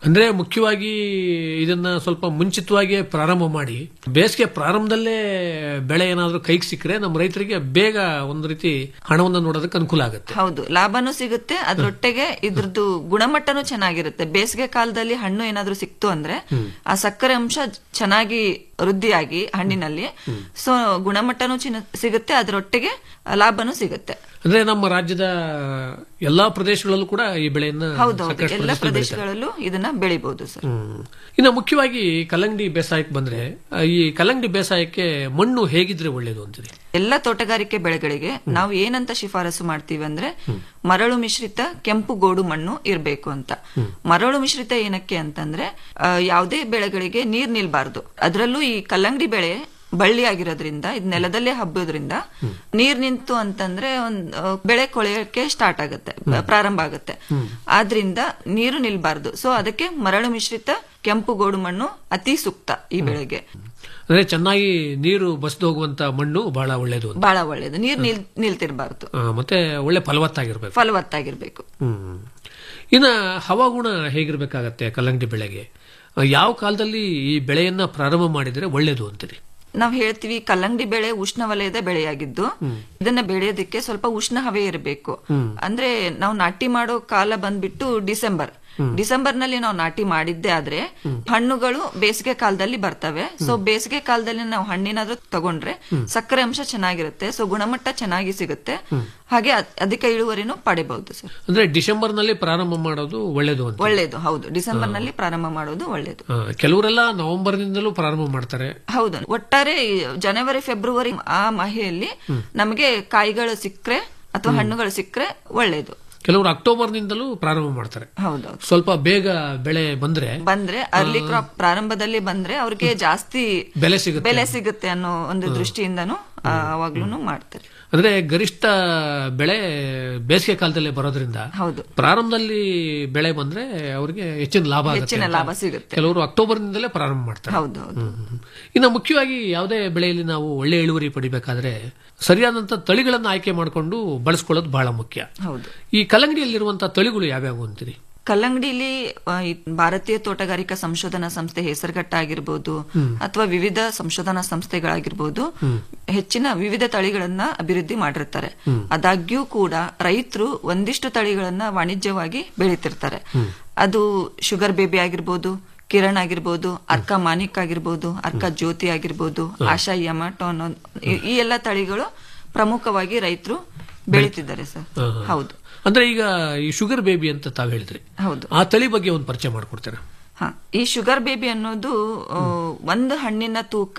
ಅಂದ್ರೆ ಮುಖ್ಯವಾಗಿ ಇದನ್ನ ಸ್ವಲ್ಪ ಮುಂಚಿತವಾಗಿ ಪ್ರಾರಂಭ ಮಾಡಿ ಬೇಸಿಗೆ ಪ್ರಾರಂಭದಲ್ಲೇ ಬೆಳೆ ಏನಾದ್ರೂ ಕೈಗೆ ಸಿಕ್ಕರೆ ನಮ್ಮ ರೈತರಿಗೆ ಬೇಗ ಒಂದು ರೀತಿ ಹಣವನ್ನು ನೋಡೋದಕ್ಕೆ ಅನುಕೂಲ ಆಗುತ್ತೆ ಹೌದು ಲಾಭನೂ ಸಿಗುತ್ತೆ ಅದ್ರೊಟ್ಟಿಗೆ ಇದ್ರದ್ದು ಗುಣಮಟ್ಟನೂ ಚೆನ್ನಾಗಿರುತ್ತೆ ಬೇಸಿಗೆ ಕಾಲದಲ್ಲಿ ಹಣ್ಣು ಏನಾದ್ರೂ ಸಿಕ್ತು ಅಂದ್ರೆ ಆ ಸಕ್ಕರೆ ಅಂಶ ಚೆನ್ನಾಗಿ ವೃದ್ಧಿಯಾಗಿ ಹಣ್ಣಿನಲ್ಲಿ ಸೊ ಗುಣಮಟ್ಟನೂ ಚಿನ್ನ- ಸಿಗುತ್ತೆ ಅದರೊಟ್ಟಿಗೆ ಲಾಭನೂ ಸಿಗುತ್ತೆ ಅಂದ್ರೆ ನಮ್ಮ ರಾಜ್ಯದ ಎಲ್ಲಾ ಪ್ರದೇಶಗಳಲ್ಲೂ ಕೂಡ ಈ ಬೆಳೆಯನ್ನ ಹೌದೌದು ಸಾಕಷ್ಟು ಎಲ್ಲ ಪ್ರದೇಶದಲ್ಲಿ ಬೆಳೀತಾರೆ. ಪ್ರದೇಶಗಳಲ್ಲೂ ಇದನ್ನ ಬೆಳಿಬಹುದು ಸರ್ ಹ್ಮ್. ಇನ್ನು ಮುಖ್ಯವಾಗಿ ಕಲ್ಲಂಗಡಿ ಬೇಸಾಯಕ್ಕೆ ಬಂದ್ರೆ ಆ, ಈ ಕಲ್ಲಂಗಡಿ ಬೇಸಾಯಕ್ಕೆ ಮಣ್ಣು ಹೇಗಿದ್ರೆ ಒಳ್ಳೇದು ಅಂತೀರಿ ಎಲ್ಲ ತೋಟಗಾರಿಕೆ ಬೆಳೆಗಳಿಗೆ ನಾವು ಏನಂತ ಶಿಫಾರಸು ಮಾಡ್ತೀವಿ ಅಂದ್ರೆ ಮರಳು ಮಿಶ್ರಿತ ಕೆಂಪು ಗೋಡು ಮಣ್ಣು ಇರಬೇಕು ಅಂತ ಮರಳು ಮಿಶ್ರಿತ ಏನಕ್ಕೆ ಅಂತಂದ್ರೆ ಆ, ಯಾವುದೇ ಬೆಳೆಗಳಿಗೆ ನೀರ್ ನಿಲ್ಬಾರ್ದು ಅದರಲ್ಲೂ ಈ ಕಲ್ಲಂಗಡಿ ಬೆಳೆ ಬಳ್ಳಿ ಆಗಿರೋದ್ರಿಂದ ಇದು ನೆಲದಲ್ಲೇ ಹಬ್ಬೋದ್ರಿಂದ ನೀರ್ ನಿಂತು ಅಂತಂದ್ರೆ ಒಂದ್ ಆ, ಬೆಳೆ ಕೊಳೆಯಕ್ಕೆ ಸ್ಟಾರ್ಟ್ ಆಗುತ್ತೆ ಪ್ರಾರಂಭ ಆಗುತ್ತೆ ಆದ್ರಿಂದ ನೀರು ನಿಲ್ಬಾರ್ದು ಸೊ ಅದಕ್ಕೆ ಮರಳು ಮಿಶ್ರಿತ ಕೆಂಪು ಗೋಡು ಮಣ್ಣು ಅತಿ ಸೂಕ್ತ ಈ ಬೆಳೆಗೆ ಅಂದ್ರೆ ಚೆನ್ನಾಗಿ ನೀರು ಬಸ್ದು ಹೋಗುವಂತ ಮಣ್ಣು ಬಹಳ ಒಳ್ಳೇದು ಅಂತ. ಬಹಳ ಒಳ್ಳೇದು ನೀರ್ ನಿಲ್ ನಿಲ್ತಿರ್ಬಾರ್ದು ಆ, ಮತ್ತೆ ಒಳ್ಳೆ ಫಲವತ್ತಾಗಿರ್ಬೇಕು ಫಲವತ್ತಾಗಿರ್ಬೇಕು ಹ್ಮ್ ಇನ್ನ ಹವಾಗುಣ ಹೇಗಿರ್ಬೇಕಾಗತ್ತೆ ಕಲ್ಲಂಗಡಿ ಬೆಳೆಗೆ ಆ, ಯಾವ ಕಾಲದಲ್ಲಿ ಈ ಬೆಳೆಯನ್ನ ಪ್ರಾರಂಭ ಮಾಡಿದ್ರೆ ಒಳ್ಳೇದು ಅಂತೀರಿ ನಾವ್ ಹೇಳ್ತೀವಿ ಕಲ್ಲಂಗಡಿ ಬೆಳೆ ಉಷ್ಣವಲಯದ ಬೆಳೆಯಾಗಿದ್ದು ಇದನ್ನ ಬೆಳೆಯೋದಕ್ಕೆ ಸ್ವಲ್ಪ ಉಷ್ಣ ಹವೆ ಇರಬೇಕು ಅಂದ್ರೆ ನಾವು ನಾಟಿ ಮಾಡೋ ಕಾಲ ಬಂದ್ಬಿಟ್ಟು ಡಿಸೆಂಬರ್ ಡಿಸೆಂಬರ್ ನಲ್ಲಿ ನಾವು ನಾಟಿ ಮಾಡಿದ್ದೆ ಆದ್ರೆ ಹಣ್ಣುಗಳು ಬೇಸಿಗೆ ಕಾಲದಲ್ಲಿ ಬರ್ತವೆ ಸೊ ಬೇಸಿಗೆ ಕಾಲದಲ್ಲಿ ನಾವು ಹಣ್ಣಿನಾದ್ರೂ ತಗೊಂಡ್ರೆ ಸಕ್ಕರೆ ಅಂಶ ಚೆನ್ನಾಗಿರುತ್ತೆ ಸೊ ಗುಣಮಟ್ಟ ಚೆನ್ನಾಗಿ ಸಿಗುತ್ತೆ ಹಾಗೆ ಅದ್- ಅಧಿಕ ಇಳುವರಿನೂ ಪಡಿಬಹುದು ಸರ್ ಅಂದ್ರೆ ಡಿಸೆಂಬರ್ ನಲ್ಲಿ ಪ್ರಾರಂಭ ಮಾಡೋದು ಒಳ್ಳೇದು ಅಂತ ಒಳ್ಳೇದು ಹೌದು ಡಿಸೆಂಬರ್ ನಲ್ಲಿ ಪ್ರಾರಂಭ ಮಾಡೋದು ಒಳ್ಳೇದು ಆ, ಕೆಲವರೆಲ್ಲ ನವೆಂಬರ್ ನಿಂದಲೂ ಪ್ರಾರಂಭ ಮಾಡ್ತಾರೆ ಹೌದು ಒಟ್ಟಾರೆ ಈ ಜನವರಿ ಫೆಬ್ರವರಿ ಆ ಮಾಹೆಯಲ್ಲಿ ನಮಗೆ ಕಾಯಿಗಳು ಸಿಕ್ಕರೆ ಅಥವಾ ಹಣ್ಣುಗಳು ಸಿಕ್ಕರೆ ಒಳ್ಳೇದು ಕೆಲವರು ಅಕ್ಟೋಬರ್ ನಿಂದಲೂ ಪ್ರಾರಂಭ ಮಾಡ್ತಾರೆ ಹೌದೌದು ಸ್ವಲ್ಪ ಬೇಗ ಬೆಳೆ ಬಂದ್ರೆ ಬಂದ್ರೆ ಅರ್ಲಿ ಕ್ರಾಪ್ ಪ್ರಾರಂಭದಲ್ಲಿ ಬಂದ್ರೆ ಅವ್ರಿಗೆ ಜಾಸ್ತಿ ಬೆಲೆ ಸಿಗುತ್ತೆ ಬೆಲೆ ಸಿಗುತ್ತೆ ಅನ್ನೋ ಒಂದು ದೃಷ್ಟಿಯಿಂದನೂ ಅವಾಗ್ಲೂ ಮಾಡ್ತಾರೆ ಅಂದ್ರೆ ಗರಿಷ್ಠ ಬೆಳೆ ಬೇಸಿಗೆ ಕಾಲದಲ್ಲೇ ಬರೋದ್ರಿಂದ ಹೌದು ಪ್ರಾರಂಭದಲ್ಲಿ ಬೆಳೆ ಬಂದ್ರೆ ಅವರಿಗೆ ಹೆಚ್ಚಿನ ಲಾಭ ಆಗುತ್ತೆ ಹೆಚ್ಚಿನ ಅಂತ. ಲಾಭ ಸಿಗುತ್ತೆ. ಕೆಲವರು ಅಕ್ಟೋಬರ್ ನಿಂದಲೇ ಪ್ರಾರಂಭ ಮಾಡ್ತಾರೆ ಹೌದು ಹೌದು ಹ್ಮ್. ಇನ್ನು ಮುಖ್ಯವಾಗಿ ಯಾವುದೇ ಬೆಳೆಯಲ್ಲಿ ನಾವು ಒಳ್ಳೆ ಇಳುವರಿ ಪಡಿಬೇಕಾದ್ರೆ ಸರಿಯಾದಂತ ತಳಿಗಳನ್ನು ಆಯ್ಕೆ ಮಾಡಿಕೊಂಡು ಬಳಸ್ಕೊಳ್ಳೋದು ಬಹಳ ಮುಖ್ಯ ಹೌದು ಈ ಕಲ್ಲಂಗಡಿಯಲ್ಲಿರುವಂತಹ ತಳಿಗಳು ಯಾವ್ಯಾವು ಅಂತೀರಿ ಕಲ್ಲಂಗಡಿಲಿ ಆ, ಈ ಭಾರತೀಯ ತೋಟಗಾರಿಕಾ ಸಂಶೋಧನಾ ಸಂಸ್ಥೆ ಹೆಸರುಘಟ್ಟ ಆಗಿರ್ಬೋದು ಅಥವಾ ವಿವಿಧ ಸಂಶೋಧನಾ ಸಂಸ್ಥೆಗಳಾಗಿರ್ಬೋದು ಹೆಚ್ಚಿನ ವಿವಿಧ ತಳಿಗಳನ್ನ ಅಭಿವೃದ್ಧಿ ಮಾಡಿರ್ತಾರೆ ಆದಾಗ್ಯೂ ಕೂಡ ರೈತರು ಒಂದಿಷ್ಟು ತಳಿಗಳನ್ನ ವಾಣಿಜ್ಯವಾಗಿ ಬೆಳೀತಿರ್ತಾರೆ ಅದು ಶುಗರ್ ಬೇಬಿ ಆಗಿರ್ಬೋದು ಕಿರಣ್ ಆಗಿರ್ಬೋದು ಅರ್ಕ ಮಾನಿಕ್ ಆಗಿರ್ಬೋದು ಅರ್ಕ ಜ್ಯೋತಿ ಆಗಿರ್ಬೋದು ಆಶಾ ಯಮಾಟೋ ಅನ್ನೋ ಈ- ಈ ಎಲ್ಲ ತಳಿಗಳು ಪ್ರಮುಖವಾಗಿ ರೈತರು ಬೆಳೀತಿದ್ದಾರೆ ಸರ್ ಹಾ, ಹಾ. ಹೌದು ಅಂದ್ರೆ ಈಗ ಈ ಶುಗರ್ ಬೇಬಿ ಅಂತ ತಾವ್ ಹೇಳಿದ್ರಿ ಹೌದು ಆ ತಳಿ ಬಗ್ಗೆ ಒಂದು ಪರಿಚಯ ಮಾಡ್ಕೊಡ್ತೀರಾ ಹ ಈ ಶುಗರ್ ಬೇಬಿ ಅನ್ನೋದು ಆ, ಒಂದು ಹಣ್ಣಿನ ತೂಕ